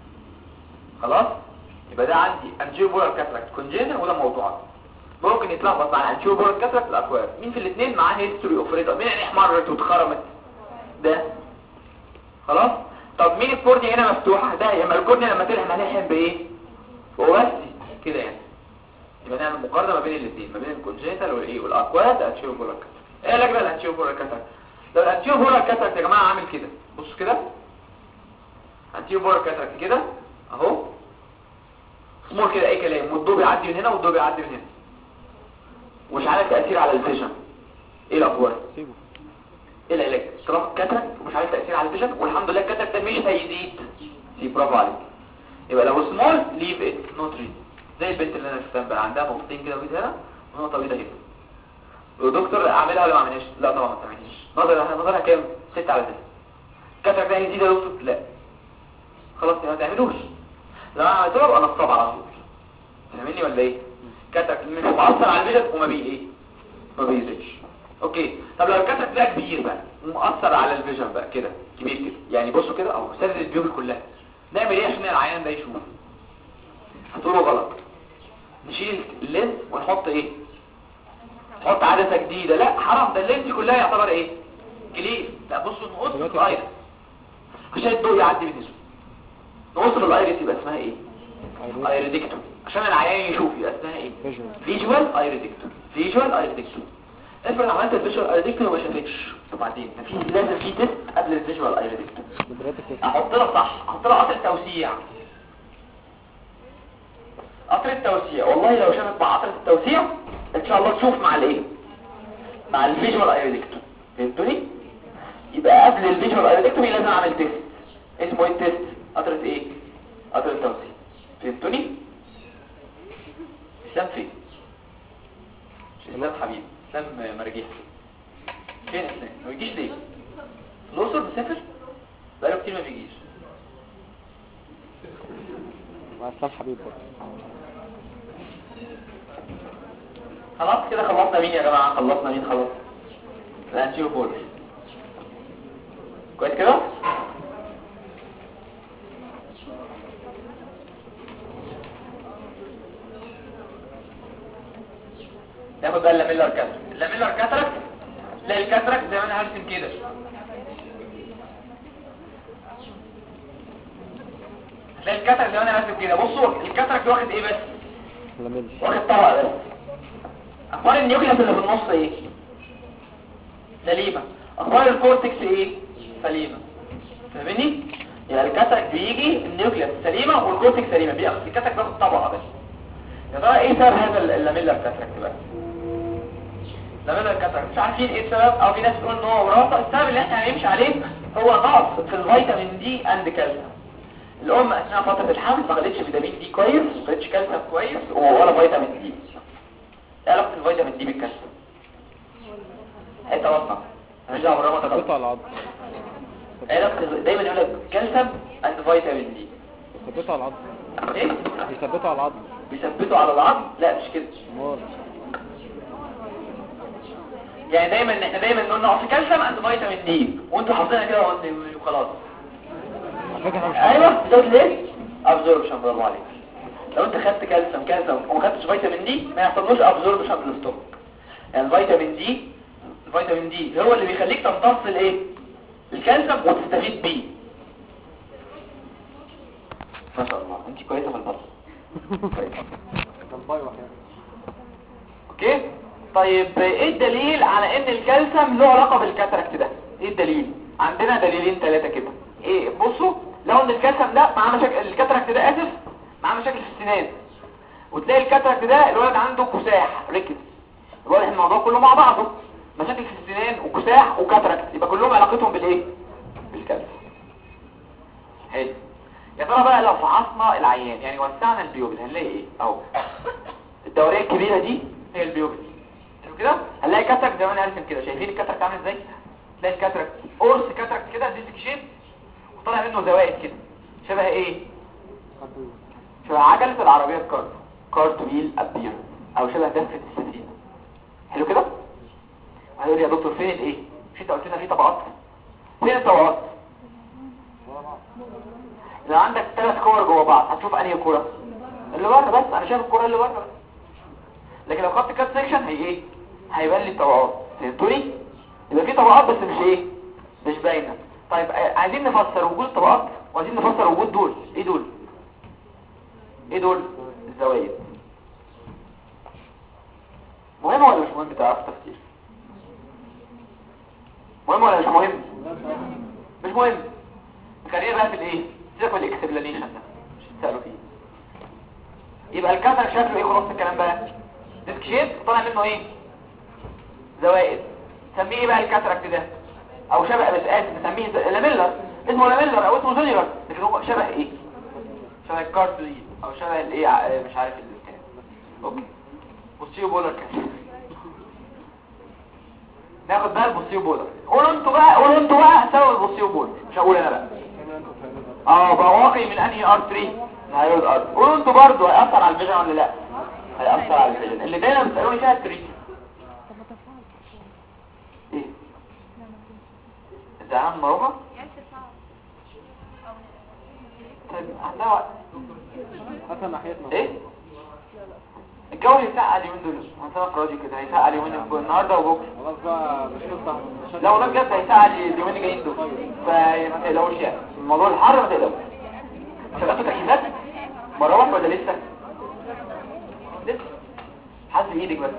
خلاص يبقى ده عندي انتيرو بول كاتراكت كونجينيتال وده موضوع ممكن يتلخبط مع الانتيرو بول كاتراكت الاكوايرد مين في الاثنين معاه هيستوري اوف ريدا مين يعني احمرت واتخرمت ده خلاص طب مين الكورنيا هنا مفتوحه ده يبقى الكورنيا لما تلحم هنلحم بايه اوباسي كده يعني يبقى نعمل مقارنه ما بين الاثنين ما بين الكونجنتال والايه والاكواد انتيرو بولار ايه علاج بقى الانتيرو بولار كاتاك لو الانتيرو بولار كاتاك يا جماعه عامل كده بصوا كده انتيرو بولار كاتاك كده اهو سمول كده اي كلام والضوء بيعدي من هنا والضوء بيعدي من هنا ومش عارف تاثير على الفيجن ايه الاخبار سيبه ايه العلاج اضطراب كاتراك ومش عارف تاثير على الفيجن والحمد لله الكاتراك ده مش هيزيد سي برافو عليك يبقى لو سمول ليف ات نوت ريد زي البنت اللي انا شفتها بقى عندها نقطتين كده بيض هنا ونقطه بيضاء هنا ودكتور اعملها ولا ما اعملهاش لا طبعا ما تعملهاش نظرها نظرها كام 6 على 9 الكاتراك ده هيزيد يا دكتور لا خلاص ما تعملوش لو انا عملت له ابقى نصاب على طول فاهمني ولا ايه كاتراك مش مؤثر على الفيجن وما بي ايه ما بيزيدش اوكي طب لو الكاتراك ده كبير بقى ومؤثر على الفيجن بقى كده كبير كده يعني بصوا كده اهو سدد البيوبل كلها نعمل ايه عشان العيان ده يشوف هتقولوا غلط نشيل اللينس ونحط ايه نحط عدسه جديده لا حرام ده اللينس كلها يعتبر ايه جليد لا بصوا نقص دلوقتي الايرس عشان الضوء يعدي من هنا نقص الايرس يبقى اسمها ايه ايريدكتوم عشان العيان يشوف يبقى اسمها ايه فيجوال فيجوال ايريدكتوم فيجوال ايريدكتوم افرض عملت الفيجوال ايريدكتوم وما شافتش طب بعدين في لازم في تيست قبل الفيجوال ايريدكتوم قدراتك احط لها صح احط لها قطر توسيع قطر التوسيع والله لو شافت مع قطر التوسيع ان شاء الله تشوف مع الايه مع الفيجوال ايريدكتوم فهمتوني يبقى قبل الفيجوال ايريدكتوم لازم اعمل تيست اسمه ايه التيست قطرة ايه قطر التوسيع فهمتوني اسلام فين مش اسلام حبيبي اسلام مرجيح فين اسلام ما بيجيش ليه الاقصر مسافر بقاله كتير ما بيجيش مع اسلام حبيب برضه خلاص كده خلصنا مين يا جماعة خلصنا مين خلاص الانتيو بول كويس كده ناخد بقى اللاميلر كاتراكت اللاميلر كاتراكت تلاقي الكاتراكت زي ما انا هرسم كده هتلاقي الكاتراكت زي ما انا هرسم كده بصوا الكاتراكت واخد ايه بس لاميل واخد طبقة بس اخبار النيوكليس اللي في النص ايه سليمة اخبار الكورتكس ايه سليمة فاهمني يعني الكاتراك بيجي النيوكليس سليمة والكورتكس سليمة بياخد الكاتراك بياخد طبقة بس يا ترى ايه سبب هذا ال- اللاميلر كاتراك بقى اللاميلر كاتراك مش عارفين ايه السبب او في ناس بتقول ان هو وراثة السبب اللي احنا هنمشي عليه هو نقص في الفيتامين دي اند كالسيوم الام اثناء فترة الحمل ما خدتش فيتامين دي كويس ما خدتش كالسيوم كويس ولا فيتامين دي ايه علاقة الفيتامين دي بالكالسيوم حته بطنك مش دعوه بالرغم قطع تغطى العظم علاقة دايما يقول لك كالسيوم اند فيتامين دي بيثبتوا على العظم ايه بيثبتوا على العظم بيثبتوا على العظم لا مش كده امال يعني دايما احنا دايما نقول نقص كالسيوم اند فيتامين دي وانتوا حافظينها كده وانت- وخلاص على فكره احنا مش ايوه بتقول ليه ابزوربشن برافو عليك لو انت خدت كالسيوم كالسيوم وما خدتش فيتامين دي ما يحصلوش ابزوربشن للستوك يعني الفيتامين دي الفيتامين دي هو اللي بيخليك تمتص الايه الكالسيوم وتستفيد بيه ما شاء الله انت كويسه في البطن كان باي واحيانا اوكي طيب ايه الدليل على ان الكالسيوم له علاقه بالكاتراكت ده ايه الدليل عندنا دليلين ثلاثه كده ايه بصوا لو ان الكالسيوم ده معاه مشاكل الكاتراكت ده اسف معاه مشاكل في السنان وتلاقي الكاتراكت ده الولد عنده كساح ركز الولد الموضوع كله مع بعضه مشاكل في السنان وكساح وكاتراكت يبقى كلهم علاقتهم بالايه بالكالسيوم حلو يا ترى بقى لو فحصنا العيان يعني وسعنا البيوبل هنلاقي ايه اهو الدوريه الكبيره دي هي البيوبل شوف كده هنلاقي كاتراكت زي ما انا هرسم كده شايفين الكاتراكت عامل ازاي تلاقي الكاتراكت قرص كاتراكت كده ديسك شيب وطالع منه زوائد كده شبه ايه شبه عجله العربيه الكارت كارت ويل ابير او شبه دفه السفينه حلو كده هيقول لي يا دكتور فين الايه مش انت قلت لنا في طبقات فين الطبقات لو عندك ثلاث كور جوه بعض هتشوف انهي كوره اللي بره بس انا شايف الكوره اللي بره بس لكن لو خدت كات سيكشن هي ايه هيبان لي الطبقات فهمتوني يبقى في طبقات بس مش ايه مش باينه طيب آه، عايزين نفسر وجود الطبقات وعايزين نفسر وجود دول ايه دول ايه دول الزوايد مهم ولا مش مهم تعرف تفكير مهم ولا مش مهم مش مهم خلينا بقى في الايه سيبك من الاكسبلانيشن ده مش هتسالوا فيه يبقى الكاتر شكله ايه خلاص الكلام بقى ديسك شيب طالع منه ايه زوائد نسميه ايه بقى الكاتراكت ده او شبه بس اسف نسميه ز- لاميلر اسمه لاميلر او اسمه زونيولر لكن هو شبه ايه شبه الكارتلين او شبه الايه ع- مش عارف الكلام اوكي بصيو بولر كده ناخد بقى البوستيو بولر قولوا انتوا بقى قولوا انتوا بقى سووا البوستيو بولر مش هقول انا بقى اه بواقي من انهي ار 3 هيقول ار قولوا انتوا برضو هيأثر على الفيجن ولا لا هيأثر على الفيجن اللي دايما بتسألوني فيها التريك ايه انت عم مروحة طيب عندها وقت حسن ناحيتنا ايه الجو هيسقع اليومين دول هنسمع راضي كده هيسقع اليومين النهارده وبكره خلاص بقى مش قصة مش لا والله بجد هيسقع اليومين الجايين دول فما تقلقوش يعني الموضوع الحر ما تقلقوش شغلتوا تكييفات مراوح ولا لسه لسه حاسس ايدك بس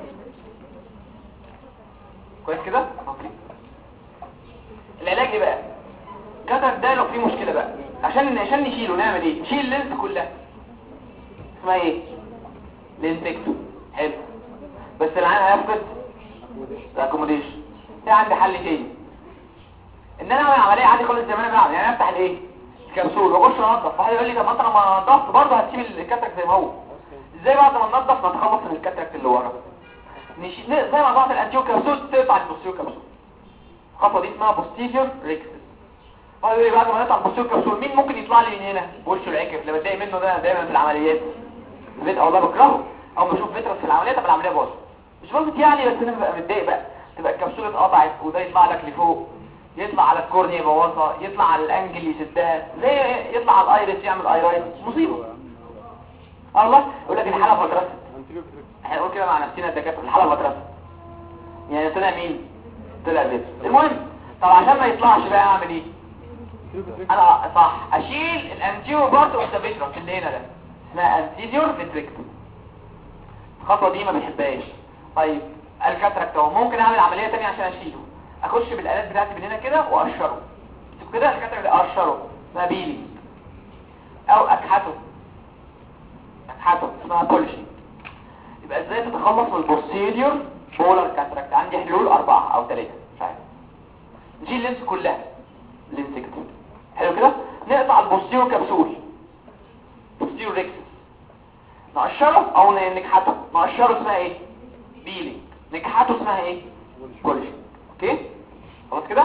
كويس كده اوكي العلاج ايه بقى جدر ده لو فيه مشكله بقى عشان عشان نشيله نعمل ايه نشيل اللينس كلها اسمها ايه لينسكتو حلو بس العين هيفقد الاكوموديشن في عندي حل تاني ان انا اعمل عمليه عادي خالص زي ما انا بعمل يعني أنا افتح الايه الكبسول واخش انضف واحد يقول لي طب ما انت لما نضفت برضه هتسيب الكاتراكت زي ما هو ازاي بعد ما ننضف نتخلص من الكاتراكت اللي ورا نشيل زي ما بعمل الانتيو كبسول تقطع البوستيو كبسول الخطوه دي اسمها بوستيريور ريكسس واحد يقول لي بعد ما نقطع البوستيو كبسول مين ممكن يطلع لي من هنا بوشه العكف اللي بتضايق منه ده دايما في العمليات البيت او ده بكرهه او بشوف فيترس في العمليه طب العمليه باظت مش باظت يعني بس انا ببقى متضايق بقى تبقى الكبسوله اتقطعت وده يطلع لك لفوق يطلع على الكورنيا يبوظها يطلع على الانجل يسدها زي يطلع على الايرس يعمل ايرايت مصيبه اه والله يقول لك الحاله فترست انتيريو فيتريك احنا نقول كده مع نفسنا الدكاتره الحاله فترست يعني طلع مين طلع بيت المهم طب عشان ما يطلعش بقى اعمل ايه انتيريو فيتريك انا صح اشيل الانتيريور بارت اوف ذا فيترس اللي هنا ده اسمها انتيريور فيتريكتوم الخطوه دي ما بنحبهاش طيب الكاتراكت اهو ممكن اعمل عمليه تانية عشان اشيله اخش بالالات بتاعتي من هنا كده واقشره شوف كده الكاتراكت اقشره اسمها بيلي او اكحته اكحته اسمها بولشنج يبقى ازاي تتخلص من البوستيريور بولار كاتراكت عندي حلول اربعه او ثلاثه مش عارف نشيل اللينس كلها لينسكتوم حلو كده نقطع البوستيريور كبسول بوستيريور ريكسس نقشره او ن- نكحته نقشره اسمها ايه بيلينج نكحته اسمها ايه بولشنج اوكي خلاص كده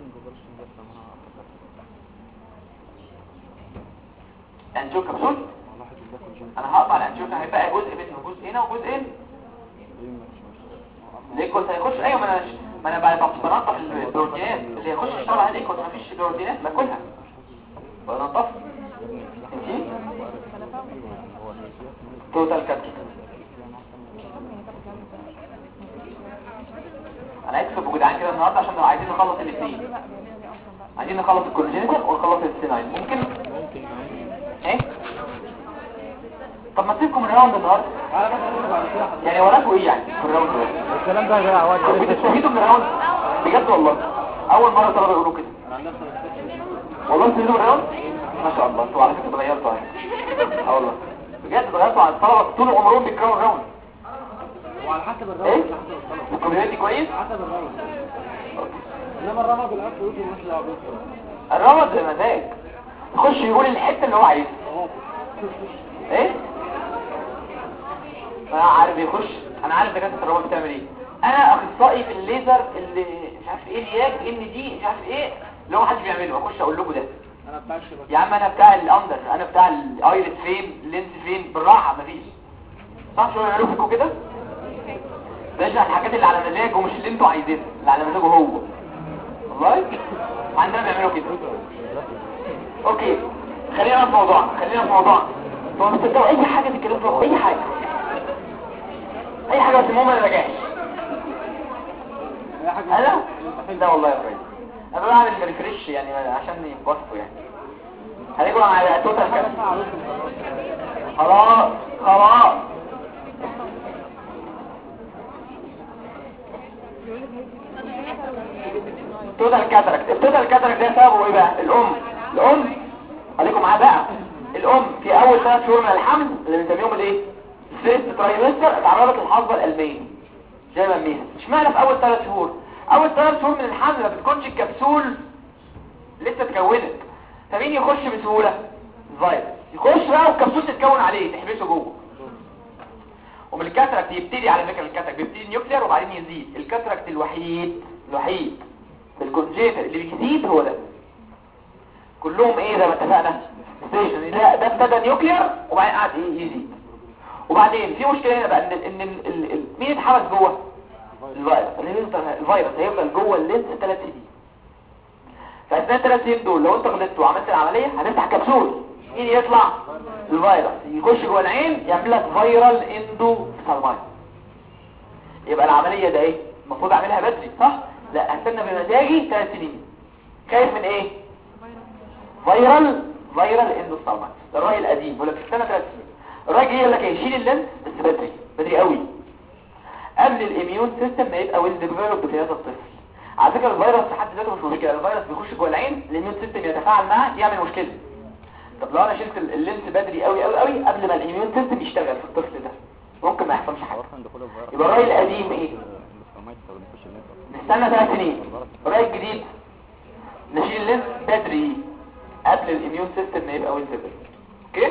انجيو كبسول انا هقطع الانجيو هيبقى جزء منه جزء هنا وجزء هنا ليكوس هيخش ايوه ما انا ما انا بعد بنضف البروتينات اللي هيخش الشرع على ليكوس ما فيش بروتينات باكلها بنضف انتي توتال كاتش انا عايز اكتب جدعان كده النهارده عشان لو عايزين نخلص الاثنين عايزين نخلص الكونجينيتال ونخلص السينايل ممكن ايه طب ما تسيبكم الراوند النهارده على بس نقول بعد كده حضرتك. يعني وراكوا ايه يعني في الراوند ده الكلام ده يا عواد بتستفيدوا من الراوند بجد والله اول مره طلبه يقولوا كده انا عن نفسي بستفيد. والله بتستفيدوا من الراوند ما شاء الله انتوا على فكره اتغيرتوا اهي اه والله بجد اتغيرتوا عن الطلبه طول عمرهم بيكرهوا الراوند وعلى حسب الراوند ايه على حسب الطلب الكوميونتي كويس حسب الراوند انما الرمى بالاكل يوصل مش دعوه بيه الراوند بمزاج يخش يقول الحته اللي هو عايزها غلط. ايه انا عارف يخش انا عارف دكاتره الرمى بتعمل ايه انا اخصائي في الليزر اللي مش عارف ايه الياج ان دي مش عارف ايه اللي هو محدش بيعمله اخش اقول لكم ده انا بتاع الشبكه يا عم انا بتاع الاندر انا بتاع الايلت فين اللينس فين بالراحه مفيش صح شو يعملوا فيكم كده ده عشان الحاجات اللي على مزاجه ومش اللي انتوا عايزينها اللي على مزاجه هو والله عندنا بيعملوا كده اوكي خلينا في موضوعنا خلينا في موضوعنا هو مش تصدقوا اي حاجه تتكلموا فيها اي حاجه اي حاجه بس المهم انا راجعش اي حاجه انا مستحيل. لا والله يا ريس انا بعمل ريفريش يعني عشان ينبسطوا يعني هنيجوا على توتال حاجه كام اسمها عروس خلاص خلاص توتال كاتراكت التوتال كاتراكت ده سببه ايه بقى الام الام خليكم معاه بقى الام في اول ثلاث شهور من الحمل اللي بنسميهم الايه الفيرست ترايمستر اتعرضت للحصبه القلبيه زي ما بنسميها اشمعنى في اول ثلاث شهور اول ثلاث شهور من الحمل ما بتكونش الكبسول لسه اتكونت فمين يخش بسهوله الفيروس يخش بقى والكبسول تتكون عليه تحبسه جوه ومن الكاتراكت يبتدي على فكره الكاتراكت بيبتدي نيوكلير وبعدين يزيد الكاتراكت الوحيد الوحيد في الكونجيتر اللي بيزيد هو ده كلهم ايه زي ما اتفقنا ستيشن ده ده ابتدى نيوكلير وبعدين قعد ايه يزيد وبعدين في مشكله هنا بقى ان ان ال- ال- ال- مين اتحبس جوه الفيروس اللي هيفضل الفيروس هيفضل جوه اللينس ثلاث سنين فاثناء الثلاث سنين دول لو انت غلطت وعملت العمليه هتفتح كبسول مين يطلع الفيروس يخش جوه العين يعمل لك فيرال اندو سالماين يبقى العمليه ده ايه المفروض اعملها بدري صح لا هستنى بمزاجي ثلاث سنين خايف من ايه فيرال فيرال اندو سالماين ده الراي القديم بيقول لك استنى ثلاث سنين الراجل يقول لك ايه شيل اللينس بس بدري بدري قوي قبل الاميون سيستم ما يبقى ويل ديفلوب في هذا الطفل على فكره الفيروس في حد ذاته مش مشكله الفيروس بيخش جوه العين الاميون سيستم يتفاعل معاه يعمل مشكله طب لو انا شلت ال- اللينس بدري قوي قوي قوي قبل ما الاميون سيستم يشتغل في الطفل ده ممكن ما يحصلش حاجه يبقى الراي القديم ايه نستنى ثلاث سنين الراي الجديد نشيل اللينس بدري قبل الاميون سيستم ما يبقى ويل ديفلوب اوكي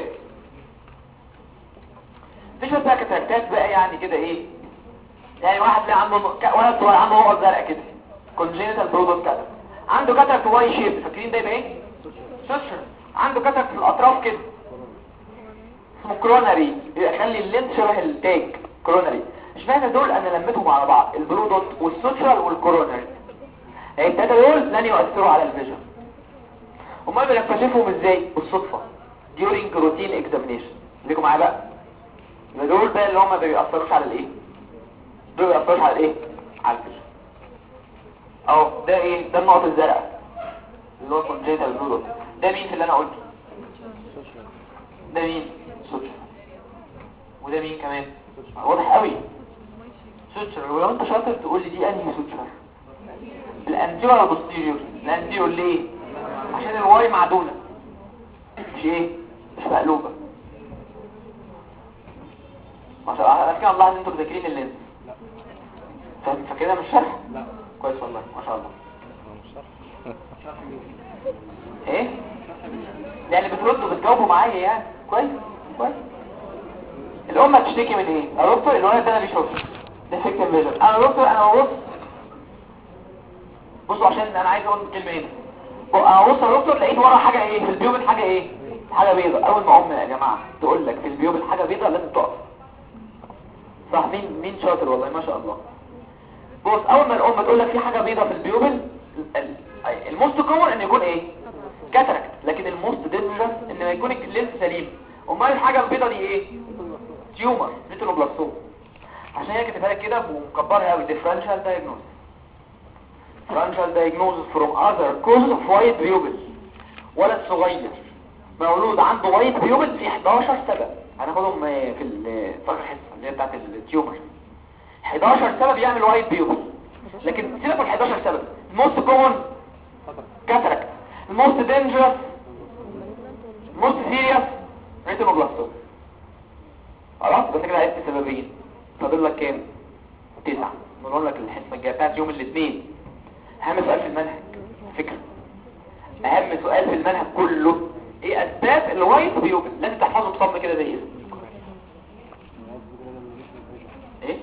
في شويه بقى كتاكتات بقى يعني كده ايه يعني واحد تلاقي عنده ك- ولد صغير عنده نقط زرقاء كده كونجينيتال برودوت كاتر عنده كاتر في واي شيب فاكرين ده يبقى ايه سوشر عنده كاتر في الاطراف كده اسمه كروناري يخلي اللينس شبه التاج كروناري اشمعنى دول انا لميتهم على بعض البرودوت والسوشر والكوروناري التلاته دول لن يؤثروا على الفيجن امال بنكتشفهم ازاي بالصدفه during routine examination ليكم معايا بقى يبقى دول بقى اللي هم ما بيأثروش على الايه دول ما بيأثروش على الايه على الفيجن اهو ده ايه ده النقط الزرقاء اللي هو كونجيتال برودوت ده مين في اللي انا قلته ده مين سوتشر وده مين كمان واضح قوي سوتشر ولو انت شاطر تقول لي دي انهي سوتشر الانتيور ولا البوستيريور الانتيور ليه عشان الواي معدوله مش ايه مش مقلوبه ما شاء الله انا كده الله ان انتوا مذاكرين اللينس فاهم فكده مش شرح لا كويس والله ما شاء الله شرح مين ايه يعني بتردوا بتجاوبوا معايا يعني كويس كويس الام هتشتكي من ايه يا دكتور الولد ده انا بيشوفش ديفكتيف فيجن انا يا دكتور انا ببص بصوا عشان انا عايز اقول كلمه هنا ب- انا ببص يا دكتور لقيت ورا حاجه ايه في البيوبل حاجه ايه حاجه بيضاء اول ما ام يا جماعه تقول لك في البيوبل حاجه بيضاء لازم تقف صح مين مين شاطر والله ما شاء الله بص اول ما الام تقول لك في حاجه بيضاء في البيوبل ال- ال- الموست كومن ان يكون ايه كاتراكت لكن الموست دينجرس ان ما يكون اللينس سليم امال الحاجه البيضاء دي ايه تيومر نيتروبلاستوم عشان هي كاتبها لك كده ومكبرها قوي differential diagnosis differential diagnosis from other causes of white pupil ولد صغير مولود عنده وايت بيوبل في 11 سبب هناخدهم آه، في ال- في اخر حصه اللي هي بتاعت التيومر 11 سبب يعمل وايت بيوبل لكن سيبك من 11 سبب الموست كومن كاتراكت الموست دينجرس الموست سيريس ريتينوبلاستوم خلاص بس كده عرفت سببين فاضل لك كام تسعة نقول لك الحصه الجايه بتاعت يوم الاثنين اهم سؤال في المنهج فكره اهم سؤال في المنهج كله ايه اسباب الوايت بيوبل لازم تحفظه بصم كده زي اسمه ايه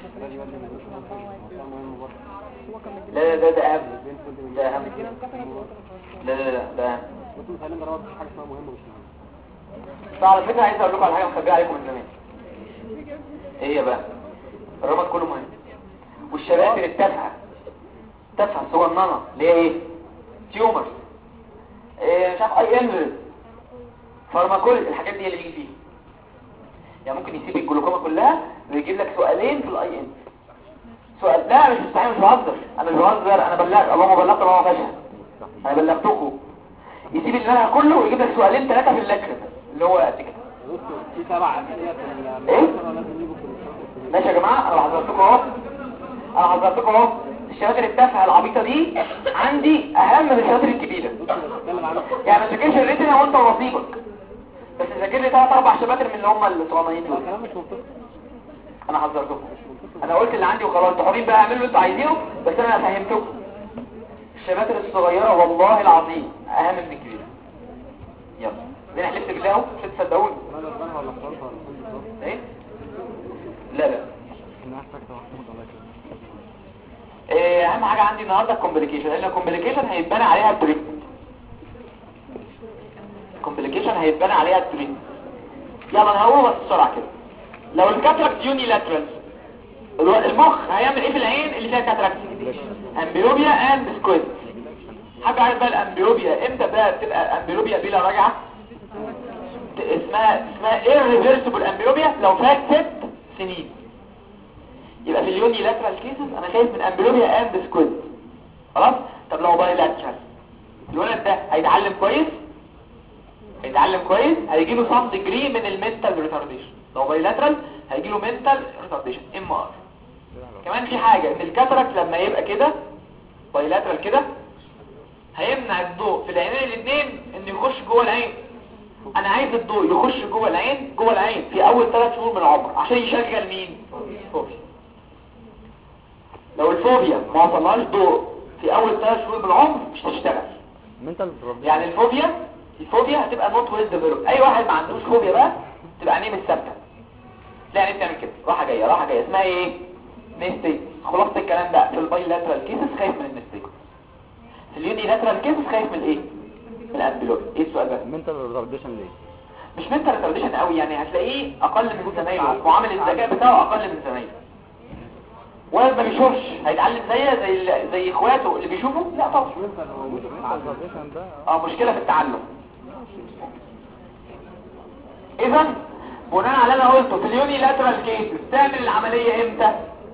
لا لا ده ده اهم ده اهم لا لا لا ده اهم حاجه اسمها مهمه مش مهمه فعلى فكره عايز اقول لكم على حاجه مخبيه عليكم من زمان ايه هي بقى الرمد كله مهم والشباتر التافهه تافهه صغننه اللي هي ايه تيومرز إيه مش عارف اي ام فارماكول الحاجات دي هي اللي بيجي فيها يعني ممكن يسيب الجلوكوما كلها ويجيب لك سؤالين في الاي ان سؤال لا مش مستحيل مش بهزر انا مش بهزر انا بلغت اللهم بلغت اللهم فشل انا بلغتكم يسيب المنهج كله ويجيب لك سؤالين ثلاثه في اللكره اللي هو قد كده بص في سبع اسئله في إيه؟ المدرسه لازم يجوا في الشهر ماشي يا جماعه انا حذرتكم اهو انا حذرتكم اهو الشباتر التافهه العبيطه دي عندي اهم من الشباتر الكبيره بص انا بتكلم عن يعني ما تذاكرش الريتنا وانت ونصيبك بس ذاكر لي ثلاث اربع شباتر من اللي هم الصغننين لا دول كلام مش منطقي انا حذرتكم انا قلت اللي عندي وخلاص انتوا حرين بقى اعملوا اللي انتوا عايزينه بس انا فهمتكم الشباتر الصغيره والله العظيم اهم من الكبيره يلا زي حلفت بالله اهو مش هتصدقوني انا غلبانها ولا اختارها ولا كل بالظبط ايه لا لا انا احتاج توحد الله يكرمك إيه، اهم حاجه عندي النهارده الكومبليكيشن لان الكومبليكيشن هيتبنى عليها التريتمنت الكومبليكيشن هيتبنى عليها التريتمنت يلا انا هقوله بس بسرعه كده لو الكاتراكت يوني لاترال المخ هيعمل ايه في العين اللي فيها كاتراكت امبيوبيا اند سكويد حاجه عارف بقى الامبيوبيا امتى بقى بتبقى امبيوبيا بلا رجعه ت- اسمها اسمها irreversible امبيوبيا لو فات ست سنين يبقى في اليوني لاترال كيسز انا خايف من امبلوبيا اند سكويد خلاص طب لو باي لاترال الولد ده هيتعلم كويس هيتعلم كويس هيجي له سام ديجري من المنتال ريتارديشن لو باي لاترال هيجي له منتال ريتارديشن ام ار كمان في حاجه ان الكاتراكت لما يبقى كده باي لاترال كده هيمنع الضوء في العينين الاثنين انه يخش جوه العين انا عايز الضوء يخش جوه العين جوه العين في اول ثلاث شهور من العمر عشان يشغل مين فوبيا لو الفوبيا ما وصلهاش ضوء في اول ثلاث شهور من العمر مش هتشتغل منتال يعني الفوبيا الفوبيا هتبقى نوت ويل ديفلوب اي واحد ما عندوش فوبيا بقى تبقى عينيه مش ثابته تلاقي عينيه بتعمل كده راحه جايه راحه جايه اسمها ايه ميستيك خلاصه الكلام ده في الباي لاترال كيسز خايف من الميستيك في اليوني لاترال كيسز خايف من الايه من الامبلوب ايه السؤال ده منتال ريتارديشن ليه مش منتال ريتارديشن قوي يعني هتلاقيه اقل من زمايله معامل الذكاء بتاعه اقل من زمايله ولد ما بيشوفش هيتعلم زي زي زي اخواته اللي بيشوفوا لا طبعا منتال هو ريتارديشن ده اه مشكلة في التعلم اذا بناء على اللي انا قلته في اليوني لاترال كيس تعمل العملية امتى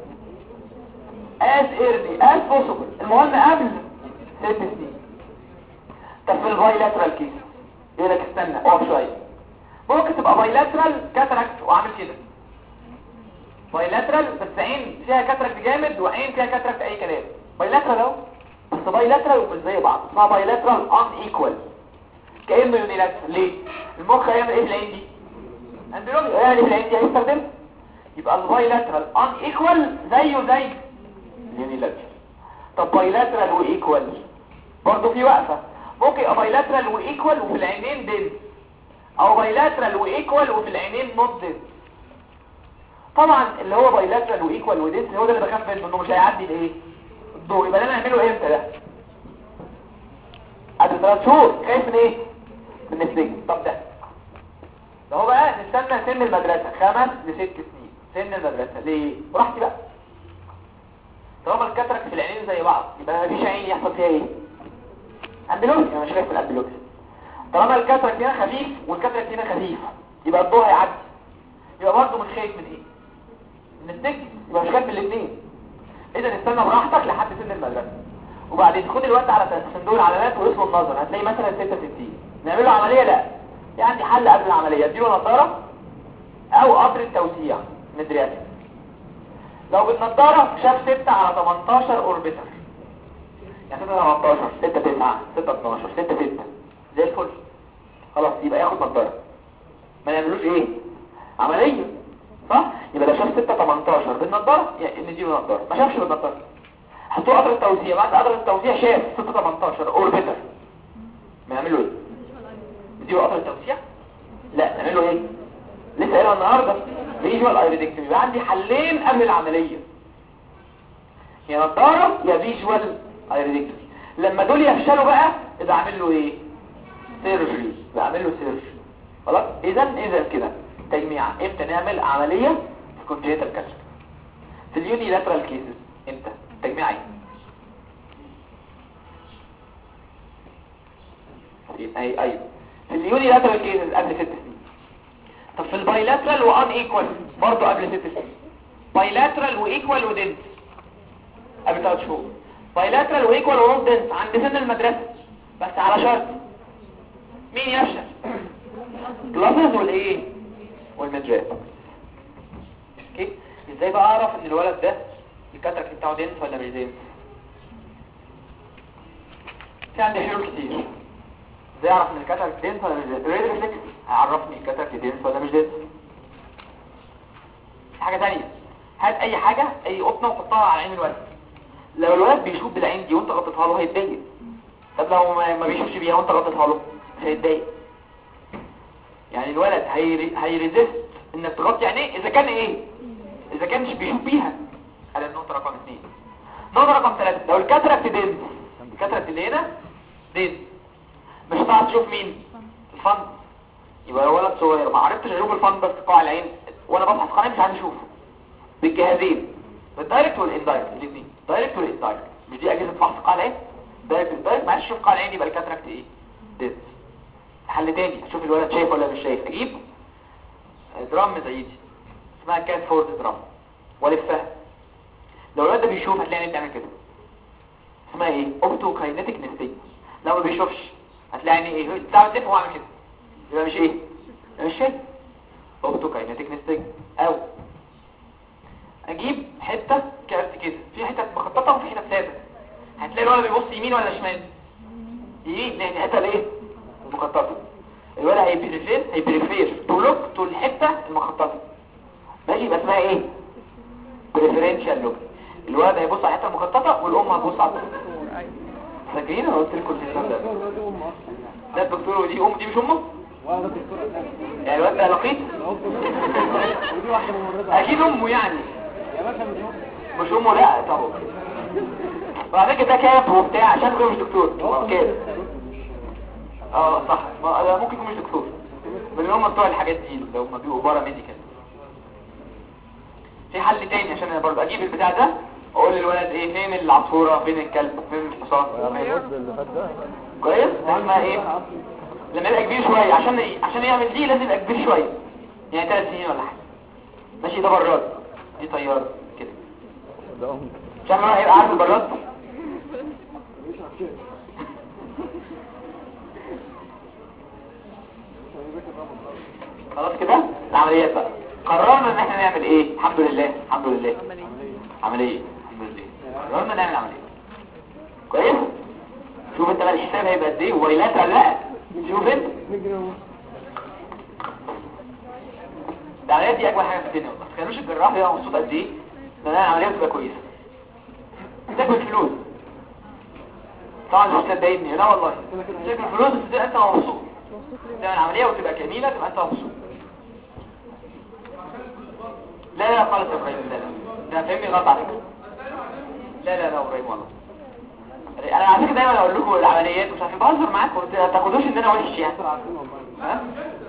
as early as possible المهم قبل ست سنين طب في الباي لاترال كيس يقول لك استنى اقف شوية ممكن تبقى باي لاترال كاتراكت وعامل كده باي لاترال بس عين فيها كاتراكت جامد وعين فيها كاتراكت اي كلام باي لاترال اهو بس باي لاترال ومش زي بعض اسمها باي لاترال ان ايكوال كانه يوني لاترال ليه المخ هيعمل ايه في العين دي اندرومي هيعمل ايه في العين دي هيستخدم يبقى الباي لاترال ان ايكوال زيه زي اليوني لاترال طب باي لاترال وايكوال برضه في وقفه ممكن يبقى باي لاترال وايكوال وفي العينين ديد او باي لاترال وايكوال وفي العينين نوت ديد طبعا اللي هو باي لاترال وايكوال وديد هو ده اللي بخاف منه انه مش هيعدي الايه الضوء يبقى ده نعمله امتى ده قبل ثلاث شهور خايف من ايه من السجن طب ده ده هو بقى نستنى سن المدرسة خمس لست سنين سن المدرسة ليه براحتي بقى طالما الكاتراكت في العينين زي بعض يبقى مفيش عين يحصل فيها ايه امبلوكس انا مش خايف من الامبلوكس طالما الكاتراكت هنا خفيف والكاتراكت هنا خفيف يبقى الضوء هيعدي يبقى برضه مش خايف من ايه من السجن يبقى مش خايف من الاثنين اذا استنى براحتك لحد سن المدرسة وبعدين خد الوقت على تسندول علامات واسمه النظر هتلاقي مثلا 66 نعمله عملية لا يعني حل قبل العمليه اديله نظاره او قطر التوسيع مدرياتي لو بالنظاره شاف 6 على 18 اوربيتر يعني 6 18 6 9 6 12 6 6 زي الفل خلاص يبقى ياخد نظاره ما نعملوش ايه عمليه صح يبقى لو شاف 6 18 بالنظاره يعني نديله نظاره ما شافش بالنظاره حطوه قطر التوسيع بعد قطر التوسيع شاف 6 18 اوربيتر ما نعمله ايه نديله قطر التوسيع لا نعمله ايه لسه قايلها النهارده فيجوال ايريدكتومي يبقى عندي حلين قبل العمليه يا نظاره يا فيجوال ايريدكتومي لما دول يفشلوا بقى يبقى اعمل له ايه سيرجري يبقى اعمل له سيرجري خلاص اذا اذا كده تجميع امتى نعمل عمليه في كونجيتال كاتر في اليوني لاترال كيسز امتى تجميع ايه اي ايوه في اليوني لاترال كيسز قبل ست سنين طب في البايلاترال وان ايكوال برضه قبل ست سنين بايلاترال وايكوال ودنس قبل ثلاث شهور بايلاترال وايكوال ونص دنس عند سن المدرسه بس على شرط مين يفشل كلاسز والايه والمدرات اوكي ازاي بقى اعرف ان الولد ده الكاتراكت بتاعه دنس ولا مش دنس في عندي حلول كتير ازاي اعرف ان الكاتراكت دنس ولا مش دنس الريد ريفلكس هيعرفني الكاتراكت دنس ولا مش دنس في حاجه ثانيه هات اي حاجه اي قطنه وحطها على عين الولد لو الولد بيشوف بالعين دي وانت غطيتها له هيتضايق طب لو ما ما بيشوفش بيها وانت غطيتها له مش هيتضايق يعني الولد هيري... هيريزست انك تغطي عينيه اذا كان ايه اذا كانش بيشوف بيها هذا النقطه رقم اثنين نقطه رقم ثلاثة لو الكاتراكت دنس الكاتراكت اللي هنا دنس مش هتعرف تشوف مين الفن يبقى لو ولد صغير ما عرفتش اشوف الفن بس قاع العين وانا بفحص قناه مش عارف اشوفه بالجهازين بالدايركت والاندايركت الاثنين دايركت والاندايركت مش دي اجهزه فحص قاع العين دايركت والاندايركت ما عرفتش اشوف قاع العين يبقى الكاتراكت ايه دنس حل تاني اشوف الولد شايف ولا مش شايف اجيب درام زي دي اسمها كات فورد درام والفها لو الولد ده بيشوف هتلاقي بتعمل كده اسمها ايه اوبتو كاينيتيك نستيج لو ما بيشوفش هتلاقي عينيه ايه بتاع تلف وعامل كده يبقى مش ايه يبقى مش شايف اوبتو كاينيتيك نستيج او اجيب حته كارت كده في حته مخططه وفي حته ثابته هتلاقي الولد بيبص يمين ولا شمال يمين لان الحته الايه المخططه الولد هيبريفير هيبريفير تلوك تو الحته المخططه ماشي يبقى اسمها ايه بريفرنشال لوك الولد هيبص على الحته المخططه والام هتبص على الحته فاكرين انا قلت لكم الكلام ده ده الدكتور ودي ام دي مش امه وانا دكتور أسنان. يعني الواد ده لقيط ودي واحدة ممرضة اكيد امه يعني يا باشا مش هم مش امه لا طبعا وعلى فكره ده كاب وبتاع عشان كده مش دكتور هو كاب اه صح ما أنا ممكن يكون مش دكتور من هم بتوع الحاجات دي اللي هم بيبقوا بره ميديكال في حل تاني عشان انا برضه اجيب البتاع ده اقول للولد ايه فين العصفوره فين الكلب فين الحصان اللي فات ده كويس ده اسمها ايه لما يبقى كبير شويه عشان عشان يعمل دي لازم يبقى كبير شويه يعني ثلاث سنين ولا حاجه ماشي ده براد دي طياره كده ده أم عشان ما هيبقى عارف البراد خلاص كده العمليات بقى قررنا ان احنا نعمل ايه الحمد لله الحمد لله عمليه الحمد لله قررنا نعمل عمليه كويس شوف انت بقى الحساب هيبقى قد ايه ويلات ولا لا شوف انت العمليات دي اجمل حاجه في الدنيا ما تخيلوش الجراح يبقى مبسوط قد ايه لان العمليه بتبقى كويسه تاكل فلوس طبعا الاستاذ ضايقني لا والله تاكل فلوس بس تبقى انت مبسوط تعمل عمليه وتبقى جميله تبقى انت مبسوط لا لا خالص يا ابراهيم لا لا ده فهمني غلط على فكره لا لا لا يا ابراهيم والله انا على فكره دايما اقول لكم العمليات مش عارفين بهزر معاكم ما تاخدوش ان انا وحش يعني ها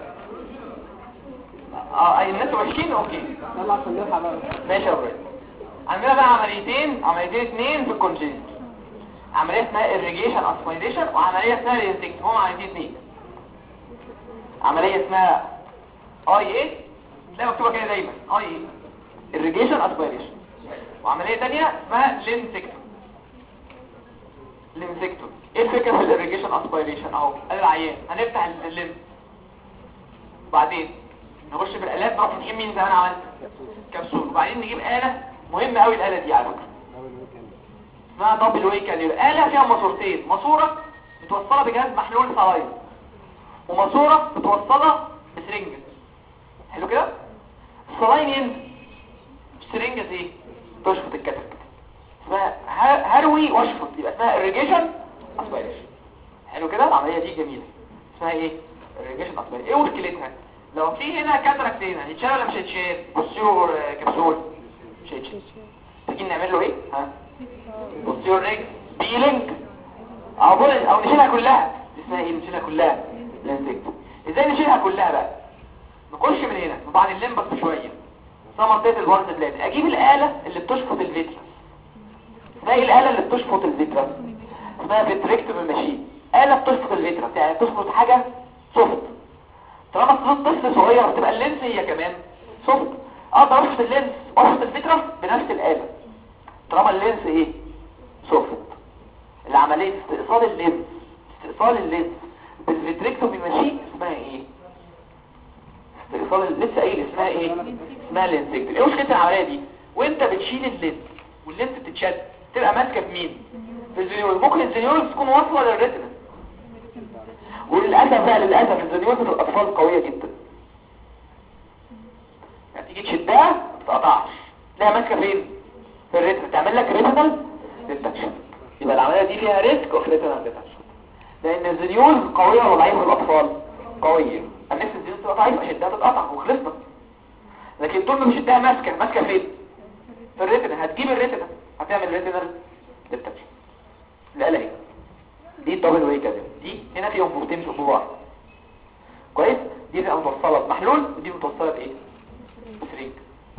اه اي الناس وحشين اوكي يلا عشان نلحق بقى ماشي يا ابراهيم عندنا بقى عمليتين عمليتين اثنين في الكونجيست عمليه اسمها irrigation aspiration وعمليه اسمها رينسكت هم عمليتين اثنين عمليه اسمها اي اي تلاقي مكتوبه كده دايما اي اي irrigation aspiration وعمليه ثانيه اسمها لينسكتوم لينسكتوم ايه الفكره في الirrigation aspiration اهو ادي العيان هنفتح الليم وبعدين نخش في الالات نروح فاتحين مين زي ما انا عملت كبسول وبعدين نجيب آلة مهمة قوي الآلة دي على فكرة اسمها دبل واي كاليور آلة فيها ماسورتين ماسورة متوصلة بجهاز محلول صلايل وماسورة متوصلة بسرنجة حلو كده الصلاين ينزل السرنجة ايه تشفط الكتف اسمها ه- هروي واشفط يبقى اسمها irrigation aspiration حلو كده العملية دي جميلة اسمها ايه irrigation aspiration ايه مشكلتها لو في هنا كاتراكت هنا هيتشال ولا مش هيتشال بوستيرور آه، كبسول مش هيتشال تيجي نعمل له ايه ها بوستيرور ريج بيلينج او بول او نشيلها كلها دي اسمها ايه نشيلها كلها لانزكت ازاي نشيلها كلها بقى نخش من هنا من بعد الليمبس بشويه اسمها منطقه البارت بلاد اجيب الاله اللي بتشفط الفيترس اسمها ايه الاله اللي بتشفط الفيترس اسمها فيتريكتوم ماشين اله بتشفط الفيترس يعني بتشفط حاجه سوفت طالما الصوت طفل صغير بتبقى اللينس هي كمان سوفت اقدر اشفط اللينس واشفط الفيترس بنفس الاله طالما اللينس ايه سوفت العمليه استئصال اللينس استئصال اللينس بالفيتريكتومي ماشين اسمها ايه استئصال لسه قايل اسمها ايه اسمها لينسكتومي ايه مشكله العمليه دي وانت بتشيل اللينس واللينس بتتشد تبقى ماسكه في مين في الزنيول ممكن الزنيول تكون واصله للريتنا وللاسف بقى للاسف الزنيول في الاطفال قويه جدا يعني تيجي تشدها ما تقطعش تلاقيها ماسكه فين في الريتنا تعمل لك ريتنال ديتكشن يبقى العمليه دي فيها ريسك اوف ريتنال ديتكشن لان الزنيول قويه ولا ضعيفه في الاطفال قويه النفس الزنيول تبقى ضعيفه اشدها تتقطع وخلصنا لكن طول ما بشدها ماسكه ماسكه فين في الريتنا هتجيب الريتنا هتعمل ريتنال ديتكشن لا لا هي دي الدبل واي كده دي هنا فيهم بروتين في بعض كويس دي بتبقى متوصله بمحلول ودي متوصله بايه بسرينج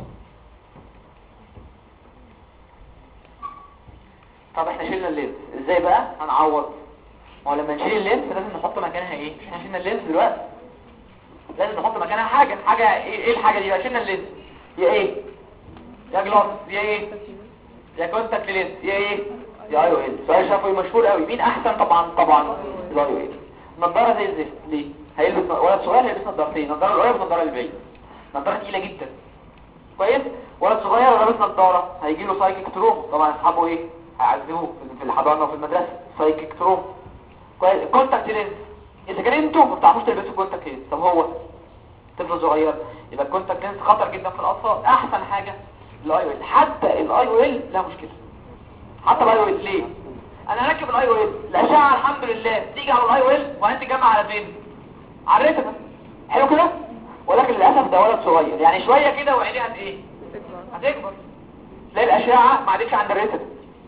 طب احنا شلنا اللينس ازاي بقى هنعوض ما هو لما نشيل اللينس لازم نحط مكانها ايه مش احنا شلنا اللينس دلوقتي لازم نحط مكانها حاجه حاجه ايه, إيه الحاجه دي بقى شلنا اللينس يا ايه يا جلاس يا ايه يا كونتاكت لينس يا ايه يا اي او ال سؤال شافوي مشهور قوي مين احسن طبعا طبعا الاي او ال نظاره زي الزفت ليه هيلبس ولد صغير هيلبس نظارتين نظاره القريب ونظاره البعيد نظاره تقيله جدا كويس ولد صغير ولابس نظاره هيجي له سايكيك تروم طبعا اصحابه ايه هيعذبوه في الحضانه وفي المدرسه سايكيك تروم كويس كونتاكت لينس اذا كان انتوا ما بتعرفوش تلبسوا كونتاكت لينس طب هو طفل صغير يبقى الكونتاكت لينس خطر جدا في الاطفال احسن حاجه الاي او ال حتى الاي او ال لا مشكله حتى الاي او ال ليه انا راكب الاي او ال الاشعه الحمد لله تيجي على الاي او ال وبعدين تجمع على فين على الريتنا حلو كده ولكن للاسف ده ولد صغير يعني شويه كده وعينيه هت ايه هتكبر تلاقي الاشعه ما عادتش عند الريتنا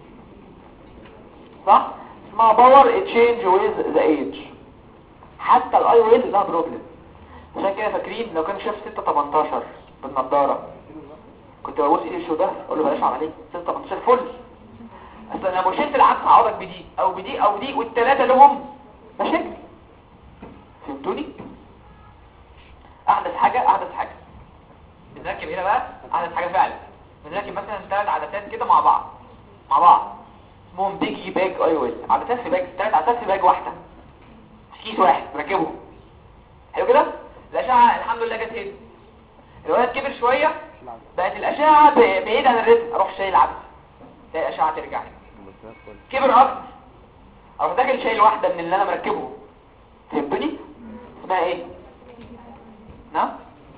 صح اسمها باور تشينج ويز ذا ايج حتى الاي او ال لها بروبلم عشان كده فاكرين لو كان شاف 6 18 بالنضاره كنت ببص ايدي شو ده اقول له بلاش عمليه 6 18 فل اصل انا لو شلت العكس هعوضك بدي او بدي او دي والثلاثه لهم مشاكل فهمتوني احدث حاجه احدث حاجه بنركب هنا بقى احدث حاجه فعلا بنركب مثلا ثلاث عدسات كده مع بعض مع بعض اسمهم بيجي باج اي او ال عدسات في باج ثلاث عدسات في باج واحده في كيس واحد مركبهم حلو كده الاشعه الحمد لله جت هنا الولد كبر شويه بقت الاشعه ب- بعيد عن الريتم اروح شايل عدسه تلاقي الاشعه ترجع كبر اكتر اروح داخل شايل واحده من اللي انا مركبه فهمتني اسمها ايه نعم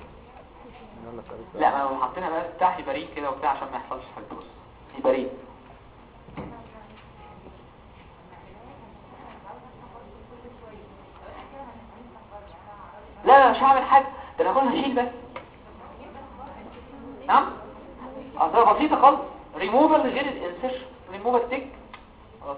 لا ما هو حاطينها بقى بتاع بريد كده وبتاع عشان ما يحصلش حاجه بص بريد لا لا مش هعمل حاجه ده انا كنت هشيل بس نعم اصلا بسيطه خالص ريموفال غير الانسيشن ريموفال تك خلاص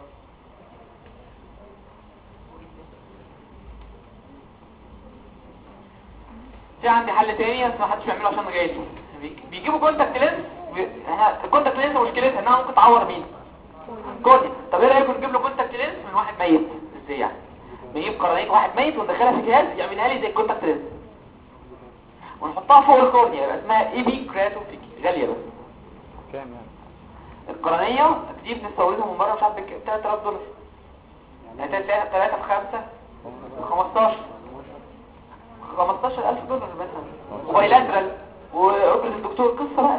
في عندي حل تاني بس ما حدش بيعمله عشان جاي لي بي- بيجيبوا كونتاكت لينس بي- ها- الكونتاكت لينس مشكلتها انها ممكن تعور مين كورنيا طب ايه رايكم نجيب له كونتاكت لينس من واحد ميت ازاي يعني نجيب قرنيه واحد ميت وندخلها في جهاز يعملها لي زي الكونتاكت لينس ونحطها فوق الكورنيا يبقى اسمها اي بي كراتوفيكي غاليه بس كام يعني القرنيه دي بنستوردها من بره مش عارف بكام 3000 دولار يعني 3 في 5 15 15000 دولار مثلا وبايلاترال واجره الدكتور قصه بقى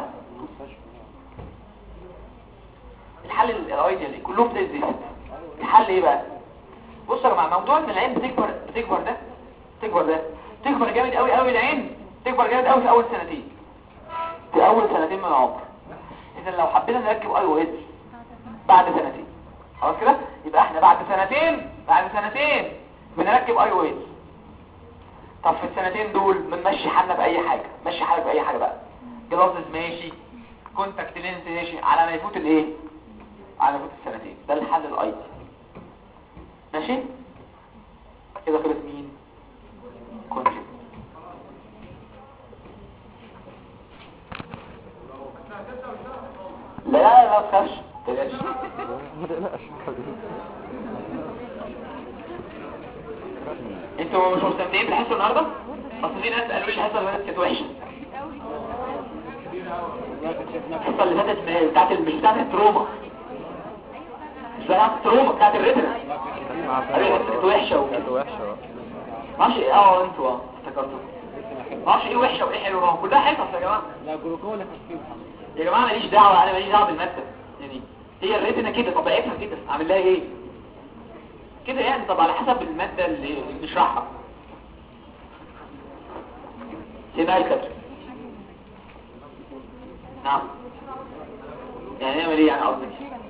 الحل الايديال ايه كلهم زي الزفت الحل ايه بقى بص يا جماعه موضوع ان العين بتكبر بتكبر ده تكبر ده تكبر جامد قوي قوي العين تكبر جامد قوي في اول سنتين في اول سنتين من العمر اذا لو حبينا نركب اي او اس بعد سنتين خلاص كده يبقى احنا بعد سنتين بعد سنتين بنركب اي او اس طب في السنتين دول بنمشي حالنا باي حاجه مشي حالك باي حاجه بقى جلاسز ماشي كونتاكت لينس ماشي على ما يفوت الايه على ما يفوت السنتين ده الحل الايدي ماشي كده خلص مين كونجكت لا لا لا تخافش تقلقش ما تقلقش حبيبي انتوا مش مستمتعين بالحصه النهارده اصل في ناس قالوا لي الحصه اللي فاتت كانت وحشه الحصه اللي فاتت م- بتاعت ال- مش بتاعت التروما مش بتاعت التروما بتاعت الريتنا قالوا لي كانت وحشه و... كانت وحشة معرفش ايه اه انتوا اه افتكرتوا معرفش ايه وحشه وايه حلوه ما هو كلها حصص يا جماعه لا جلوكولا خفيف يا جماعه ماليش دعوه انا ماليش دعوه بالماده يعني هي الريتنا كده طبيعتها كده اعمل لها ايه كده يعني طب على حسب الماده اللي اللي بنشرحها سيناي كتر نعم يعني نعمل ايه يعني قصدك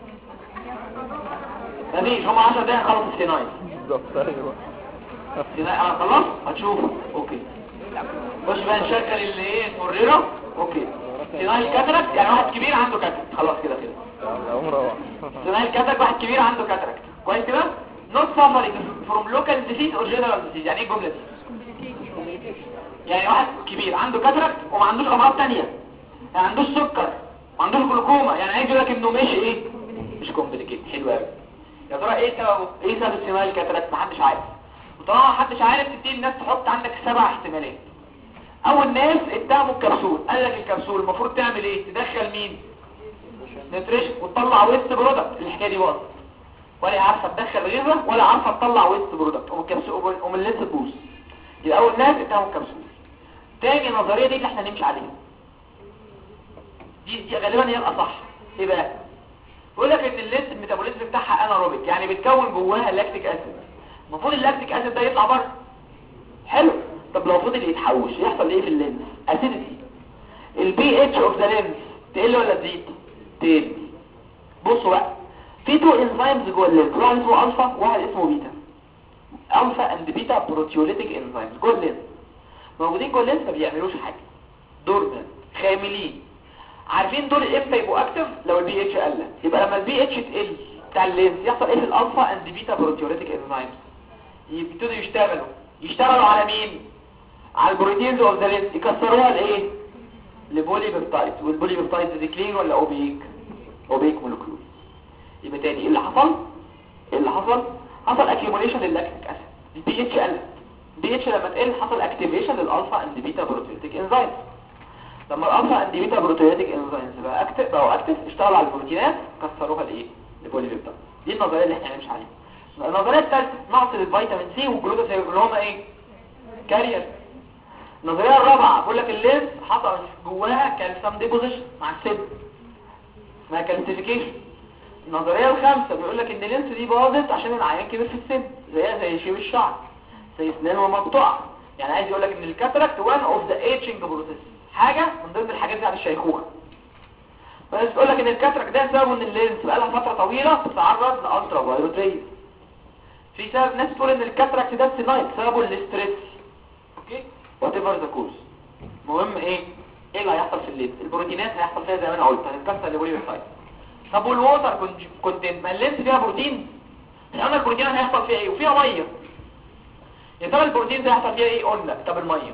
مفيش هم 10 دقايق خلص السيناي بالظبط ايوه سيناي انا خلصت هتشوف اوكي خش بقى نشغل اللي ايه مريرة اوكي سيناي الكاتراكت يعني واحد كبير عنده كاتراكت خلاص كده كده يا مروح سيناي الكاتراكت واحد كبير عنده كاتراكت كويس كده not suffering from local disease or general disease يعني ايه الجملة دي يعني واحد كبير عنده كاتراكت وما عندوش امراض تانية يعني عندوش سكر ما عندوش جلوكوما يعني عايز يقول لك انه ماشي ايه مش كومبليكيت حلو قوي يا ترى ايه سبب ايه سبب السيناي الكاتراكت محدش عارف وطالما محدش عارف تبتدي الناس تحط عندك سبع احتمالات اول ناس اتهموا الكبسول قال لك الكبسول المفروض تعمل ايه تدخل مين نتريشن وتطلع ويست برودكت الحكايه دي باظت ولا عارفه تدخل غذاء ولا عارفه تطلع ويست برودكت ام الكبسول ام الليست تبوظ يبقى اول ناس اتهموا الكبسول تاني نظريه دي اللي احنا نمشي عليها دي, دي غالبا هي الاصح ايه بقى بيقول لك ان الليست الميتابوليزم بتاعها اناروبيك يعني بتكون جواها لاكتيك اسيد المفروض اللاكتيك اسيد ده يطلع بره حلو طب لو فضل يتحوش يحصل ايه في اللينس اسيديتي البي اتش اوف ذا لينس تقل ولا تزيد تقل بصوا بقى في تو انزيمز جوه اللينس واحد اسمه الفا وواحد اسمه بيتا الفا اند بيتا بروتيوليتيك انزيمز جوه اللينس موجودين جوه اللينس ما بيعملوش حاجه دورمنت خاملين عارفين دول امتى يبقوا اكتف لو البي اتش قل يبقى لما البي اتش تقل بتاع اللينس يحصل ايه في الالفا اند بيتا بروتيوليتيك انزيمز يبتدوا يشتغلوا يشتغلوا على مين على البروتينز اوف ذا لينس يكسروها لايه لبولي بيبتايد والبولي بيبتايد دي كلين ولا اوبيك اوبيك مولكيول يبقى تاني ايه اللي حصل ايه اللي حصل حصل اكيوميليشن للاكتيك اسيد البي اتش قلت البي اتش لما تقل حصل اكتيفيشن للالفا اند بيتا بروتيوليتيك انزيمز لما الالفا اند بيتا بروتيوليتيك انزيمز بقى اكتف بقوا اكتف اشتغلوا على البروتينات كسروها لايه لبولي بيبتايد دي النظريه اللي احنا هنمشي عليها النظريه الثالثه نقص الفيتامين سي والجلوكوز اللي هم ايه كارير النظريه الرابعه بقول لك اللينس حصل جواها كالسيوم ديبوزيشن مع السن اسمها كالسيفيكيشن النظريه الخامسه بيقول لك ان اللينس دي باظت عشان العيان كبر في السن زيها زي شيب الشعر زي اسنانه مقطوعه يعني عايز يقول لك ان الكاتراكت وان اوف ذا ايجنج بروسيس حاجه من ضمن الحاجات بتاعت الشيخوخه بس بيقول لك ان الكاتراكت ده سببه ان اللينس بقى لها فتره طويله بتتعرض لالترا فايولوت ريز في سبب ناس تقول ان الكاتراكت ده سينايت سببه الاستريس اوكي وات ايفر ذا كوز المهم ايه ايه اللي هيحصل في اللينس البروتينات هيحصل فيها زي ما انا قلت هتتكسر لبوليوسايت طب والووتر كونتنت ما اللينس فيها بروتين احنا قلنا البروتينات هيحصل فيها ايه وفيها ميه يا ترى البروتين ده هيحصل فيها ايه قلنا طب الميه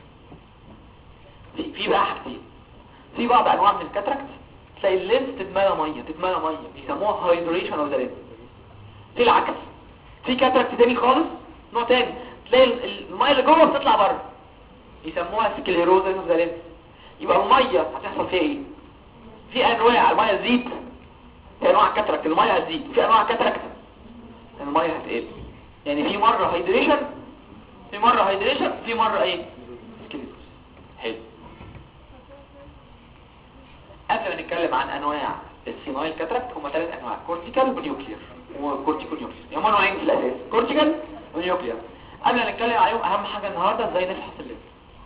في في بقى حاجتين في بعض انواع من الكاتراكت تلاقي اللينس تتملى ميه تتملى ميه بيسموها هايدريشن اوف ذا لينس في العكس في كاتراكت تاني خالص نوع تاني تلاقي ال- ال- الميه اللي جوه بتطلع بره يسموها سكليروزس اوف ذا لينس يبقى الميه هتحصل فيها ايه في انواع الميه تزيد في انواع كاتراكت الميه هتزيد في انواع كاتراكت الميه هتقل يعني في مره هايدريشن في مره هايدريشن في مره ايه سكليروز حلو قبل ما نتكلم عن انواع السينايل كاتراكت هما ثلاث انواع كورتيكال ونيوكلير وكورتيكو نيوكلير هما نوعين في الاساس كورتيكال ونيوكلير قبل ما نتكلم عليهم اهم حاجه النهارده ازاي نفحص الليل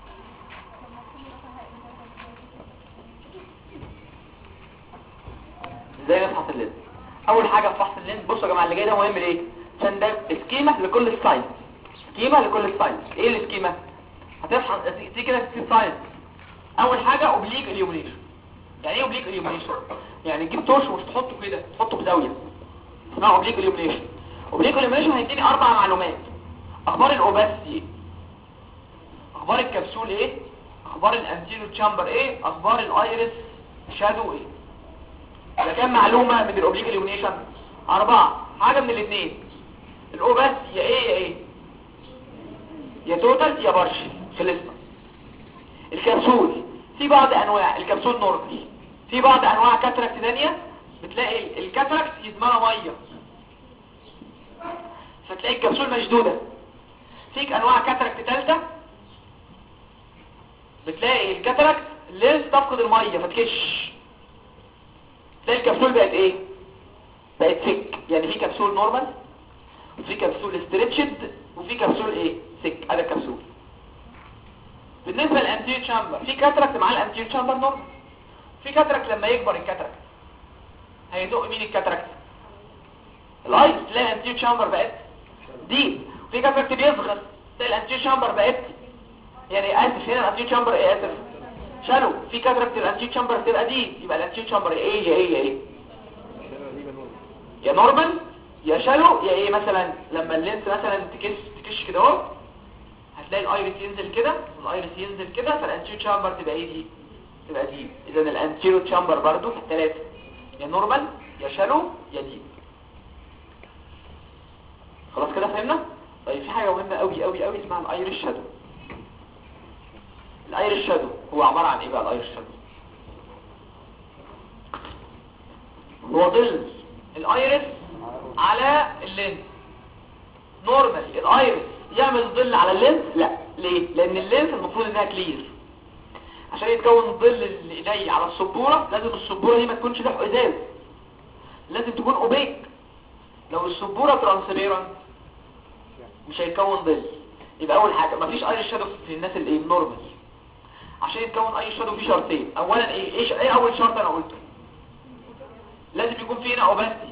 ازاي نفحص الليل اول حاجه في فحص الليل بصوا يا جماعه اللي جاي ده مهم ليه عشان ده سكيما لكل الساينس سكيما لكل الساينس ايه السكيما هتفحص تيجي كده في ساينس اول حاجه اوبليك اليومينيشن يعني ايه اوبليك اليومينيشن يعني تجيب توش مش تحطه كده تحطه بزاويه اسمها اوبليك اليومينيشن اوبليك اليومينيشن هيديني اربع معلومات اخبار الاوباسيتي ايه اخبار الكبسول ايه اخبار الانتيريور تشامبر ايه اخبار الايرس شادو ايه ده كام معلومه من الاوبليك اليومينيشن اربعه حاجه من الاثنين الاوباسيتي يا ايه يا ايه يا توتال يا بارشل خلصنا الكبسول في بعض انواع الكبسول نورمال في بعض انواع كاتراكت ثانيه بتلاقي الكاتراكت يتملى ميه فتلاقي الكبسول مشدوده فيك انواع كاتراكت ثالثه بتلاقي الكاتراكت لينز تفقد الميه فتكش تلاقي الكبسول بقت ايه بقت سك يعني في كبسول نورمال وفي كبسول ستريتشد وفي كبسول ايه سك هذا الكبسول بالنسبه للانتير تشامبر في كاتراكت مع الانتير تشامبر نورمال في كاتراكت لما يكبر الكاتراكت هيدق مين الكاتراكت الايس تلاقي الانتير تشامبر بقت دي في كاتراكت بيصغر تلاقي الانتير تشامبر بقت يعني اسف هنا الانتير تشامبر ايه اسف شالو في كاتراكت الانتير تشامبر تبقى دي يبقى الانتير تشامبر ايه يا ايه يا ايه يا نورمال يا شالو يا ايه مثلا لما اللينس مثلا تكش تكش كده اهو هتلاقي الايرس ينزل كده والايرس ينزل كده فالانتيرو تشامبر تبقى ايه دي تبقى دي اذا الانتيرو تشامبر برضو في الثلاثه يا نورمال يا شالو يا دي خلاص كده فهمنا طيب في حاجه مهمه قوي قوي قوي اسمها الايرس شادو الايرس شادو هو عباره عن ايه بقى الايرس شادو هو ظل الايرس على اللينس نورمال الايرس يعمل ظل على اللينس لا ليه لان اللينس المفروض انها كلير عشان يتكون ظل الايدي على السبوره لازم السبوره دي ما تكونش لوح ازاز لازم تكون اوبيك لو السبوره ترانسبيرنت مش هيتكون ظل يبقى اول حاجه مفيش اي شادو في الناس اللي ايه نورمال عشان يتكون اي شادو في شرطين اولا ايه ايش ايه اول شرط انا قلته لازم يكون في هنا اوباستي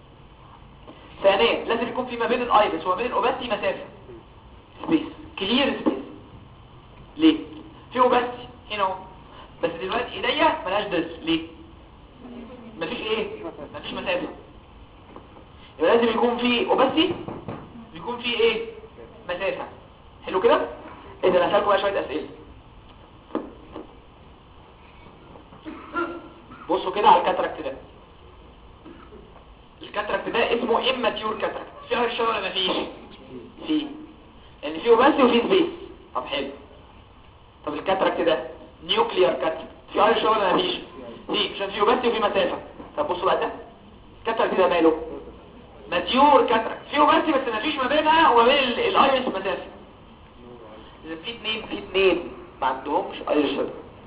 ثانيا لازم يكون في ما بين الايرس وما بين الاوباستي مسافه سبيس كلير سبيس ليه في اوباستي هنا اهو بس دلوقتي ايديا ملهاش ضل ليه مفيش ايه مفيش مسافه يبقى لازم يكون في اوباستي يكون في ايه مسافه حلو كده اذا هسالكم بقى شويه اسئله بصوا كده على الكاتراكت ده الكاتراكت ده اسمه اماتيور كاتراكت في هرشة ولا مفيش في يعني في اوباسي وفي سبيس طب حلو طب الكاتراكت ده نيوكليار كاتراكت في هرشة ولا مفيش في عشان في اوباسي وفي مسافة طب بصوا بقى ده الكاتراكت ده ماله ماتيور كاتراكت في اوباسي بس مفيش ما بينها وما بين ال- الايرس مسافة اذا في اتنين في اتنين ما عندهمش ايرس شادو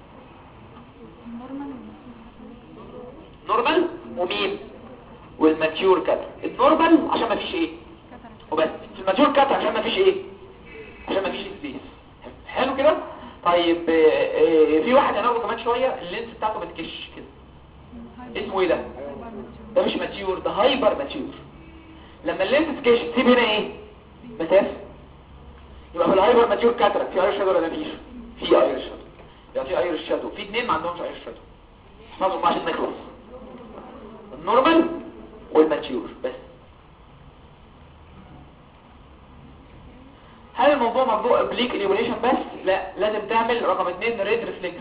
نورمال ومين والماتيور كاتر النورمال عشان ما فيش ايه وبس في الماتيور كاتر عشان ما فيش ايه عشان ما فيش سبيس حلو كده طيب آه، آه، في واحد هناخده كمان شويه اللينس بتاعته بتكش كده اسمه ايه ده ده مش ماتيور ده هايبر ماتيور لما اللينس تكش تسيب هنا ايه مسافه يبقى في الهايبر ماتيور كاتر في ايرش شادو ولا مفيش في ايرش شادو يبقى في ايرش شادو في اتنين ما عندهمش ايرش شادو احفظهم بقى عشان نخلص النورمال والماتيور بس هل الموضوع موضوع اوبليك اليومينيشن بس لا لازم تعمل رقم اتنين ريد ريفلكس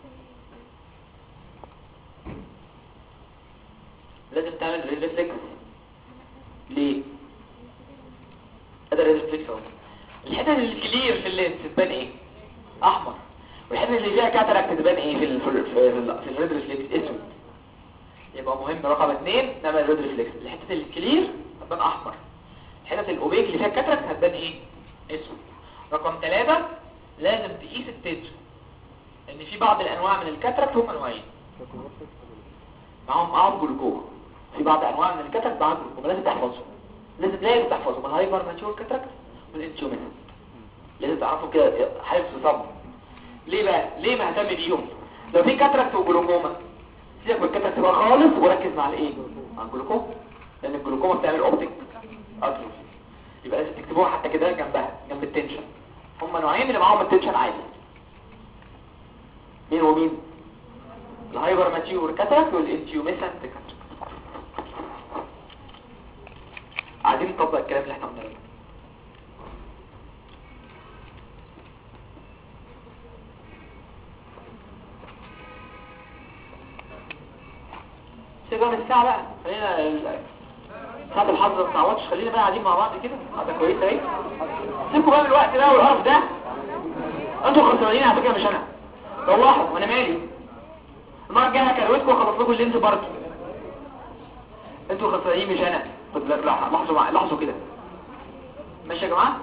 لازم تعمل ريد ريفلكس ليه ادي ريد ريفلكس اهو الحتت الكلير في اللينس تبان ايه احمر والحتت اللي فيها كاتراكت تبان ايه في ال في ال في, ال في الريد ريفلكس اسود يبقى مهم رقم اتنين نعمل ريد ريفلكس الحتت الكلير هتبان احمر الحتت الاوبيك اللي فيها كاتراكت هتبان ايه اسود رقم ثلاثة لازم تقيس التنشن ان في بعض الانواع من الكاتراكت هم نوعين معاهم معاهم جلوكوما في بعض انواع من الكاتراكت معاهم جلوكوما لازم تحفظهم لازم لازم تحفظهم الهايبر ماتيور كاتراكت والانتيومينال لازم تعرفوا كده حفظ صم ليه بقى ليه مهتم بيهم لو في كاتراكت وجلوكوما سيبك من الكاتراكت بقى خالص وركز مع الايه مع الجلوكوما لان الجلوكوما بتعمل اوبتيك اتروفي يبقى لازم تكتبوها حتى كده جنبها جنب التنشن هم نوعين اللي معاهم التنشن عالي مين ومين الهايبر ماتيور كاتراكت والانتيوميسنت كاتراكت عايزين نطبق الكلام اللي احنا قلناه ده. سيبها من الساعة بقى خلينا ال- ساعة الحظ ما تعوضش خلينا بقى قاعدين مع بعض كده قاعدة كويسة اهي سيبكوا بقى من الوقت ده والقرف ده انتوا خسرانين على فكرة مش انا روحوا وانا مالي المرة الجاية هكروتكم واخلص لكم اللينز برضه انتوا خسرانين مش انا خد بالراحة لاحظوا مع... لاحظوا كده ماشي يا جماعة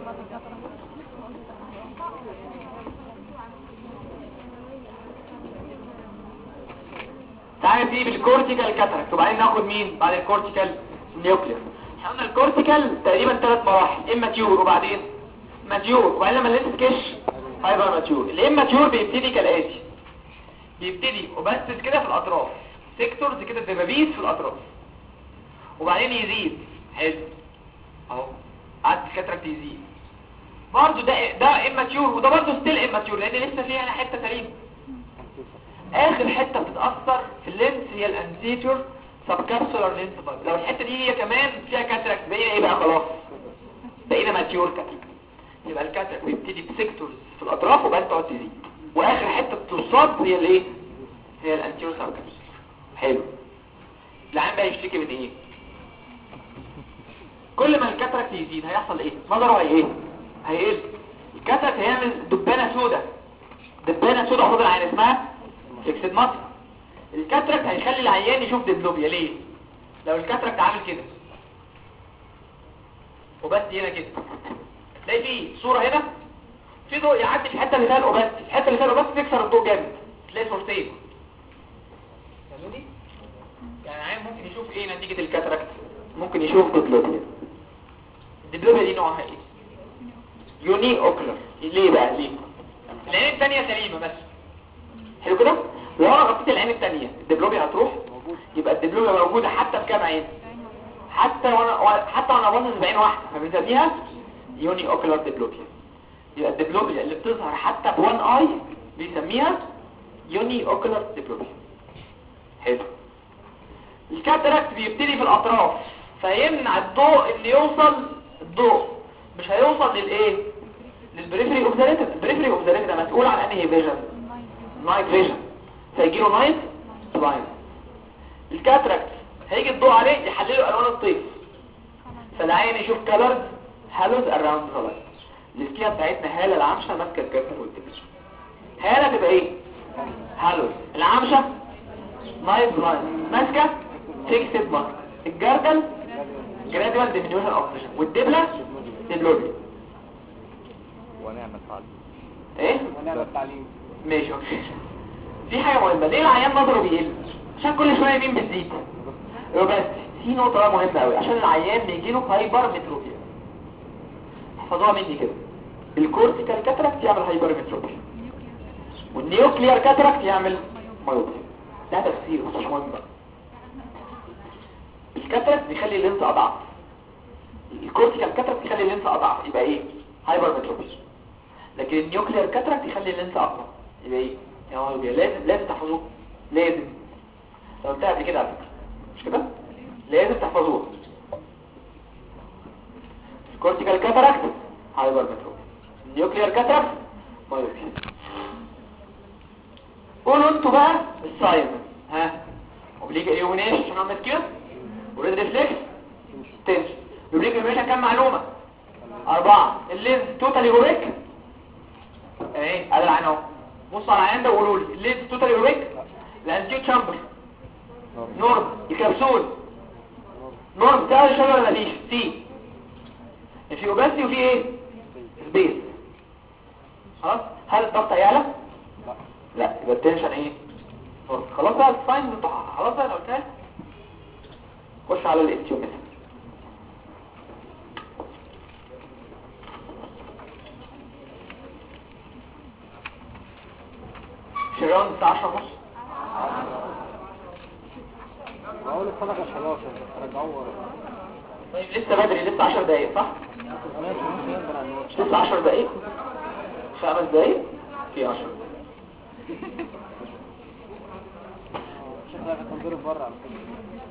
تعالى نبتدي بالكورتيكال كاتراكت وبعدين ناخد مين بعد الكورتيكال نيوكلير احنا قلنا الكورتيكال تقريبا ثلاث مراحل اما ماتيور وبعدين ماتيور وبعدين لما اللينس كش هايبر ماتيور الاماتيور بيبتدي كالاتي بيبتدي وبس كده في الاطراف سيكتورز كده دبابيس في الاطراف وبعدين يزيد حلو اهو قعد الكاتراكت يزيد برضه ده ده اماتيور وده برضه ستيل اماتيور لان لسه فيها حته سليمه اخر حته بتتاثر في اللينس هي الانتيتور سبكابسولار لينس بايب لو الحته دي هي كمان فيها كاتراكت بقينا ايه بقى خلاص بقينا ماتيور كاتراكت يبقى الكاتراكت بيبتدي بسيكتورز في الاطراف وبعدين تقعد تزيد واخر حته بتصاب هي الايه هي الانتيور سبكابسولار حلو العين بقى يشتكي من ايه كل ما الكاتراكت يزيد هيحصل ايه نظره هي ايه هيقل الكاتراكت هيعمل دبانه سوداء دبانه سوداء قصاد العين اسمها فيكسد مصر الكاتراكت هيخلي العيان يشوف دبلوبيا ليه لو الكاتراكت عامل كده وبس هنا كده تلاقي في صورة هنا في ضوء يعدي في الحتة اللي فيها الأوباستي الحتة اللي فيها الأوباستي تكسر الضوء جامد تلاقي صورتين فاهمني؟ يعني العيان ممكن يشوف ايه نتيجة الكاتراكت ممكن يشوف دبلوبيا الدبلوبيا دي نوعها ايه يوني اوكلر ليه بقى ليه العين الثانية سليمة بس حلو كده لو انا غطيت العين الثانيه الدبلوبيا هتروح يبقى الدبلوبيا موجوده حتى بكام عين حتى وانا حتى وانا باصص بعين واحده فبنسميها يوني اوكولار دبلوبيا يبقى الدبلوبيا اللي بتظهر حتى بوان اي بيسميها يوني اوكولار دبلوبيا حلو الكاتراكت بيبتدي في الاطراف فيمنع الضوء اللي يوصل الضوء مش هيوصل للايه للبريفري اوف ذا ريتنا البريفري اوف ذا ريتنا مسؤول عن انهي فيجن نايت فيجن فيجي له نايت بلايند الكاتراكت هيجي الضوء عليه يحلله الوان الطيف فالعين يشوف كلرز هالوز اراوند ذا لايت السكيه بتاعتنا هاله العمشه ماسكه الجبهه والتبش هاله تبقى ايه هالوز العمشه نايت بلايند ماسكه فيكسد ماسك الجردل جرادوال ديمينيوشن اوف فيجن والدبله ديبلوبيا ونعم التعليم ايه ونعم التعليم ماشي اوكي في حاجة مهمة ليه العيان نظره بيقل عشان كل شوية مين بتزيد بس في نقطة بقى مهمة قوي عشان العيان بيجي له هايبر متروبيا احفظوها مني كده الكورتيكال كاتراكت يعمل هايبر متروبيا والنيوكليار كاتراكت يعمل مايوبيا ده تفسير بس مش مهم بقى الكاتراكت بيخلي اللينس اضعف الكورتيكال كاتراكت يخلي اللينس اضعف يبقى ايه هايبر متروبيا لكن النيوكلير كاتراكت يخلي اللينس اقوى يبقى ايه يعني يبقى لازم لازم تحفظوه لازم لو قلتها قبل كده على فكره مش كده لازم تحفظوها الكورتيكال كاتراكت هايبر متروب النيوكلير كاتراكت مايوبيا قولوا انتوا بقى الساين ها اوبليك ايومينيشن عشان عملت كده وريد ريفلكس تنشن اوبليك ايومينيشن كام معلومه أربعة اللينز توتالي اوريك ايه ادي العين اهو بصوا على العين ده وقولوا لي اللينز توتالي اوريك الانتيو تشامبر نورم الكبسول نورم بتاع الشجرة ولا مفيش سي في اوباسي وفي ايه سبيس خلاص هل الضغط هيعلى لا لا يبقى التنشن ايه خلاص بقى الساين بتاع خلاص بقى انا قلتها لك. خش على الاستيوميتر شيران الساعة 10 ونص بقول لك صدقة 11 رجعوه ورا طيب لسه بدري لسه 10 دقايق صح؟ ماشي ماشي يقدر على النور لسه 10 دقايق خمس دقايق في 10 شكلك هتنضرب بره على فكرة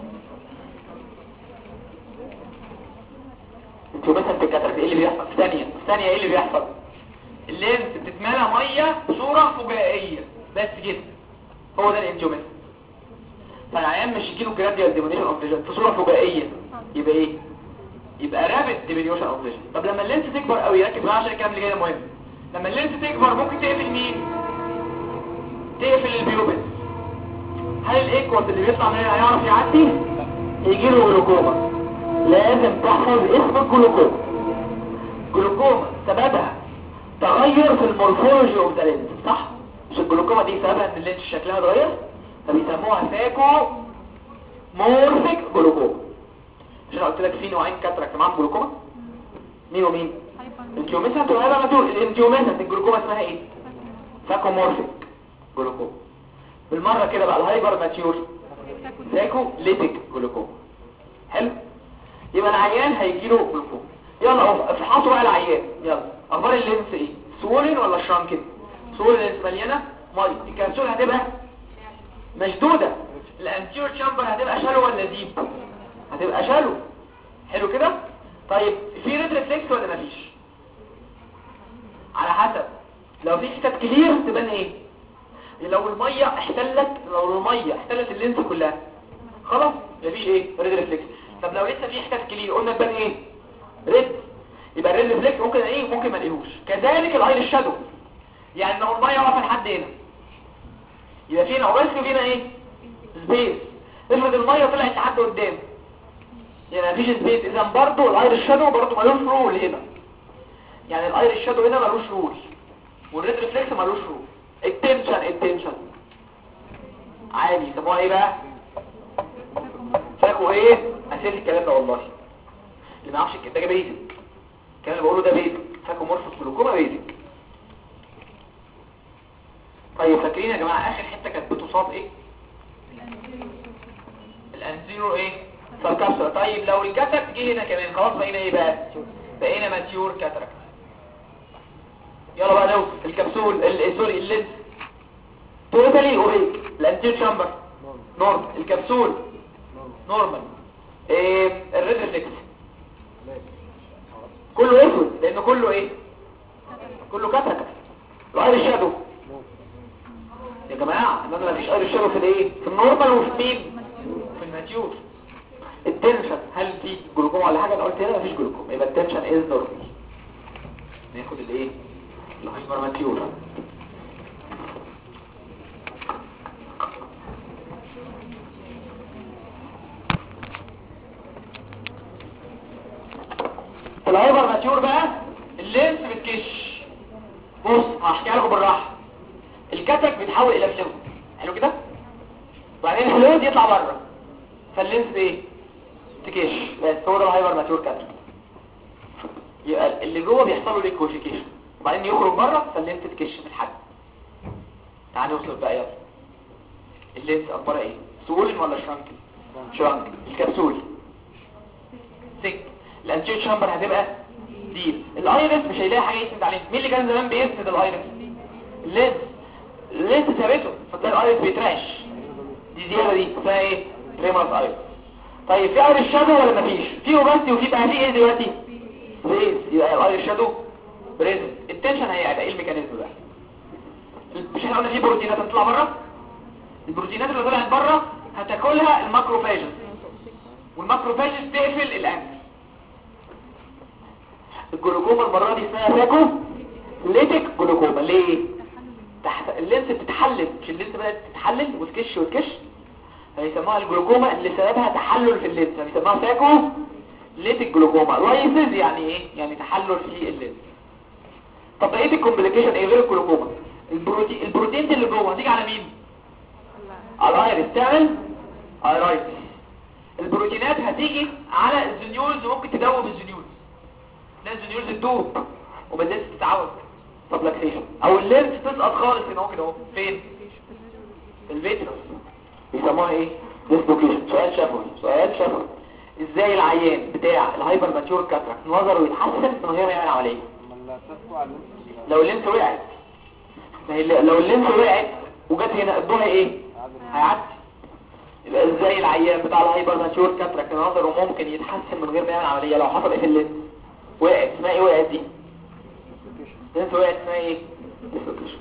انتوا مثلا في الكاترك ايه اللي بيحصل في ثانية في ثانية ايه اللي بيحصل اللينس بتتملى مية بصورة فجائية بس كده هو ده الانتيوميتر فالعيان مش يجيله جراديال ديمونيشن اوف فيجن في صورة فجائية يبقى ايه يبقى رابد ديمونيشن اوف فيجن طب لما اللينس تكبر قوي ركز معايا عشان الكلام اللي جاي ده مهم لما اللينس تكبر ممكن تقفل مين تقفل البيوبس هل الايكوس اللي بيطلع منها هيعرف يعدي يجي له جلوكوما لازم تحفظ اسم الجلوكوما جلوكوما سببها تغير في المورفولوجي اوف ذا لينس صح مش الجلوكوما دي سببها ان اللينس شكلها اتغير فبيسموها فاكو مورفيك جلوكوما مش انا قلت لك في نوعين كاتراكت معاهم جلوكوما مين ومين الانتيوميسنت وهذا ماتور الانتيوميسنت الجلوكوما اسمها ايه فاكو مورفيك جلوكوما بالمره كده بقى الهايبر ماتيور فاكو ليتيك جلوكوما حلو يبقى العيان هيجيله جلوكوما يلا افحصوا بقى العيان يلا اخبار اللينس ايه سولين ولا شرانكن سولين اللينس مليانه ميه الكبسول هتبقى مشدوده الانتيور تشامبر هتبقى شالو ولا ديب هتبقى شالو حلو كده طيب في ريد ريفلكس ولا مفيش على حسب لو في حتت كلير تبان ايه لو الميه احتلت لو الميه احتلت اللينس كلها خلاص مفيش ايه ريد ريفلكس طب لو لسه في حتت كلير قلنا تبان ايه ريد يبقى الريد ريفلكس ممكن ايه ممكن ما نلاقيهوش كذلك الاير الشادو يعني لو الميه واقفه لحد هنا يبقى فينا اوريسك وفينا ايه سبيس افرض الميه طلعت لحد قدام يعني مفيش سبيس اذا برضه الاير الشادو برضه ملوش رول هنا يعني الاير الشادو هنا ملوش رول والريد ريفلكس ملوش رول التنشن التنشن عادي يسموها ايه بقى فاكوا ايه اسير الكلام ده والله اللي ما يعرفش الكلام ده بيزك الكلام اللي بقوله ده بيزك فاكوا مورفوس جلوكوما بيزك طيب فاكرين يا جماعه اخر حته كانت بتصاب ايه الانزيرو ايه سالكابسولا طيب لو الكاتراكت جه هنا كمان خلاص بقينا ايه بقى بقينا ماتيور كاتراكت يلا بقى نوصل الكبسول ال- سوري اللينس توتالي اوبيك الانتير شامبر نورمال الكبسول نورمال ايه الريد ريفلكس كله اسود لانه كله ايه كله كاتراكت الاير شادو يا جماعه انما مفيش اير شادو في الايه في النورمال وفي مين في الماتيور التنشن هل في جلوكوما ولا حاجه انا قلت هنا مفيش جلوكوما يبقى التنشن از نورمال ناخد الايه الهايبر ماتيور الهايبر ماتيور بقى اللينس بتكش بص هحكي لكم بالراحه الكتك بيتحول الى فلويد حلو كده وبعدين الفلويد يطلع بره فاللينس ايه تكش بس هو ده الهايبر ماتيور كتك يبقى اللي جوه بيحصل له ليكوفيكيشن وبعدين يخرج بره فاللينس تكش في الحجم تعال نوصل بقى يلا اللينس اخبارها ايه سولين ولا شرانكن شرانكن الكبسول سك الانتير شامبر هتبقى ديب الايرس مش هيلاقي حاجه يسند عليه مين اللي كان زمان بيسند الايرس اللينس اللينس ثابته فتلاقي الايرس بيترعش دي زياده دي اسمها ايه ريمرس ايرس طيب في ايرس شادو ولا مفيش في اوباستي وفي بقى في ايه دلوقتي بريز يبقى الايرس شادو بريز التنشن هيعلى ايه الميكانيزم بقى مش احنا قلنا في بروتينات هتطلع بره البروتينات اللي طلعت بره هتاكلها الماكروفاجز والماكروفاجز تقفل الانف الجلوكوما المره دي اسمها فاكو ليتك جلوكوما ليه تحت اللينس بتتحلل مش اللينس بدات تتحلل وتكش وتكش فيسموها الجلوكوما اللي سببها تحلل في اللينس فيسموها فاكو ليتك جلوكوما لايسز يعني ايه يعني تحلل في اللينس طب ايه الكومبليكيشن ايه غير الكلوكوما البروتين البروتين اللي جوه هتيجي على مين على الايرس تعمل ايرايتس البروتينات هتيجي على الزنيولز وممكن تدوب الزنيولز لا الزنيولز تدوب وما تقدرش تتعود سبلاكسيشن او اللينس تسقط خالص هنا اهو كده اهو فين في الفيترس بيسموها ايه ديسلوكيشن سؤال شفوي سؤال شفوي ازاي العيان بتاع الهايبر ماتيور كاتراكت نظره يتحسن من غير ما يعمل عمليه لما تسكوا على اللمس لو اللينس وقعت ما هي لو اللينس وقعت وجت هنا الضوء ايه هيعدي يبقى ازاي العيان بتاع الهايبر ماتيور كاتراكت نظره ممكن يتحسن من غير ما يعمل عمليه لو حصل ايه في اللينس وقعت اسمها ايه وقعت دي اللينس وقعت اسمها ايه ديسلوكيشن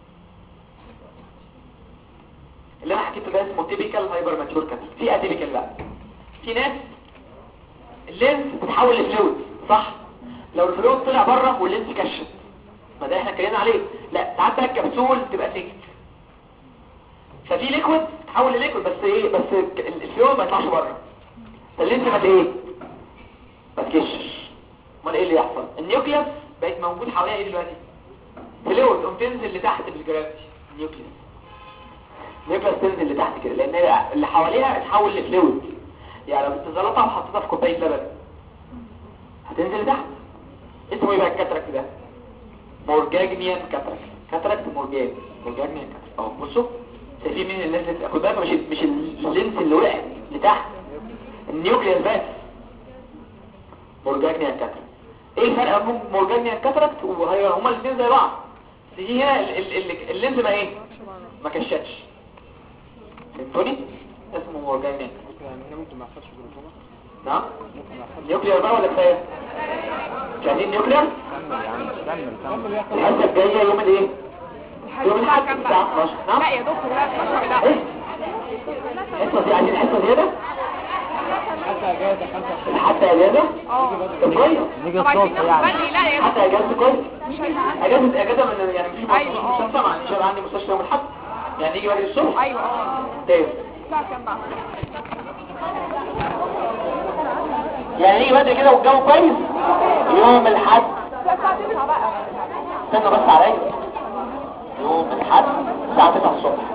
اللي انا حكيته ده اسمه تيبيكال هايبر ماتيور كاتراكت في اتيبيكال بقى في ناس اللينس بتحول لفلويد صح لو الفلويد طلع بره واللينس كشت ما ده احنا اتكلمنا عليه لا ساعات بقى الكبسول تبقى سكت ففي ليكويد تحول لليكويد بس ايه بس ال- الفلويد ما يطلعش بره فاللينس ما ايه ما تكشش امال ايه اللي يحصل النيوكليوس بقت موجود حواليها ايه دلوقتي فلويد قوم تنزل لتحت بالجرافيتي النيوكليوس النيوكليوس تنزل لتحت كده لان هي اللي حواليها اتحول لفلويد يعني لو كنت زلطها وحطيتها في كوبايه لبن هتنزل لتحت اسمه ايه بقى الكاتراكت ده مورجاجنيان كاتراكت كاتراكت مورجان مورجاجنيان كاتراكت اهو بصوا شايفين مين اللي نزلت خد بالك مش مش اللينس اللي وقع لتحت النيوكليوس بس مورجاجنيان كاتراكت ايه الفرق بين مورجاجنيان كاتراكت وهي هما الاثنين زي بعض بس دي هنا ال- ال- ال- اللينس ما ايه ما كشتش فهمتوني اسمه مورجاجنيان يعني هنا ممكن ما يحصلش جلوكوما نعم ممكن ما يحصلش نيوكلير بقى ولا كفايه مش عايزين نيوكلير كمل يا عم كمل كمل يا الحصه الجايه يوم الايه يوم الاحد الساعه 12 نعم لا يا دكتور لا 12 لا ايه الحصه دي عايزين حصه زياده حتى اجازه خمسة حتى اجازه اه طب كويس نيجي طب عايزين ناخد بدري لا يا حتى اجازه كويس مش عايزين اجازه اجازه من يعني مفيش أيوة، مش اه. هنسمع مش هيبقى عندي مستشفى يوم الاحد يعني نيجي بدري الصبح ايوه اه طيب لا كام بقى يعني نيجي بدري كده والجو كويس يوم الاحد الساعه 9 بقى استنى بس عليا يوم الاحد الساعه 9 الصبح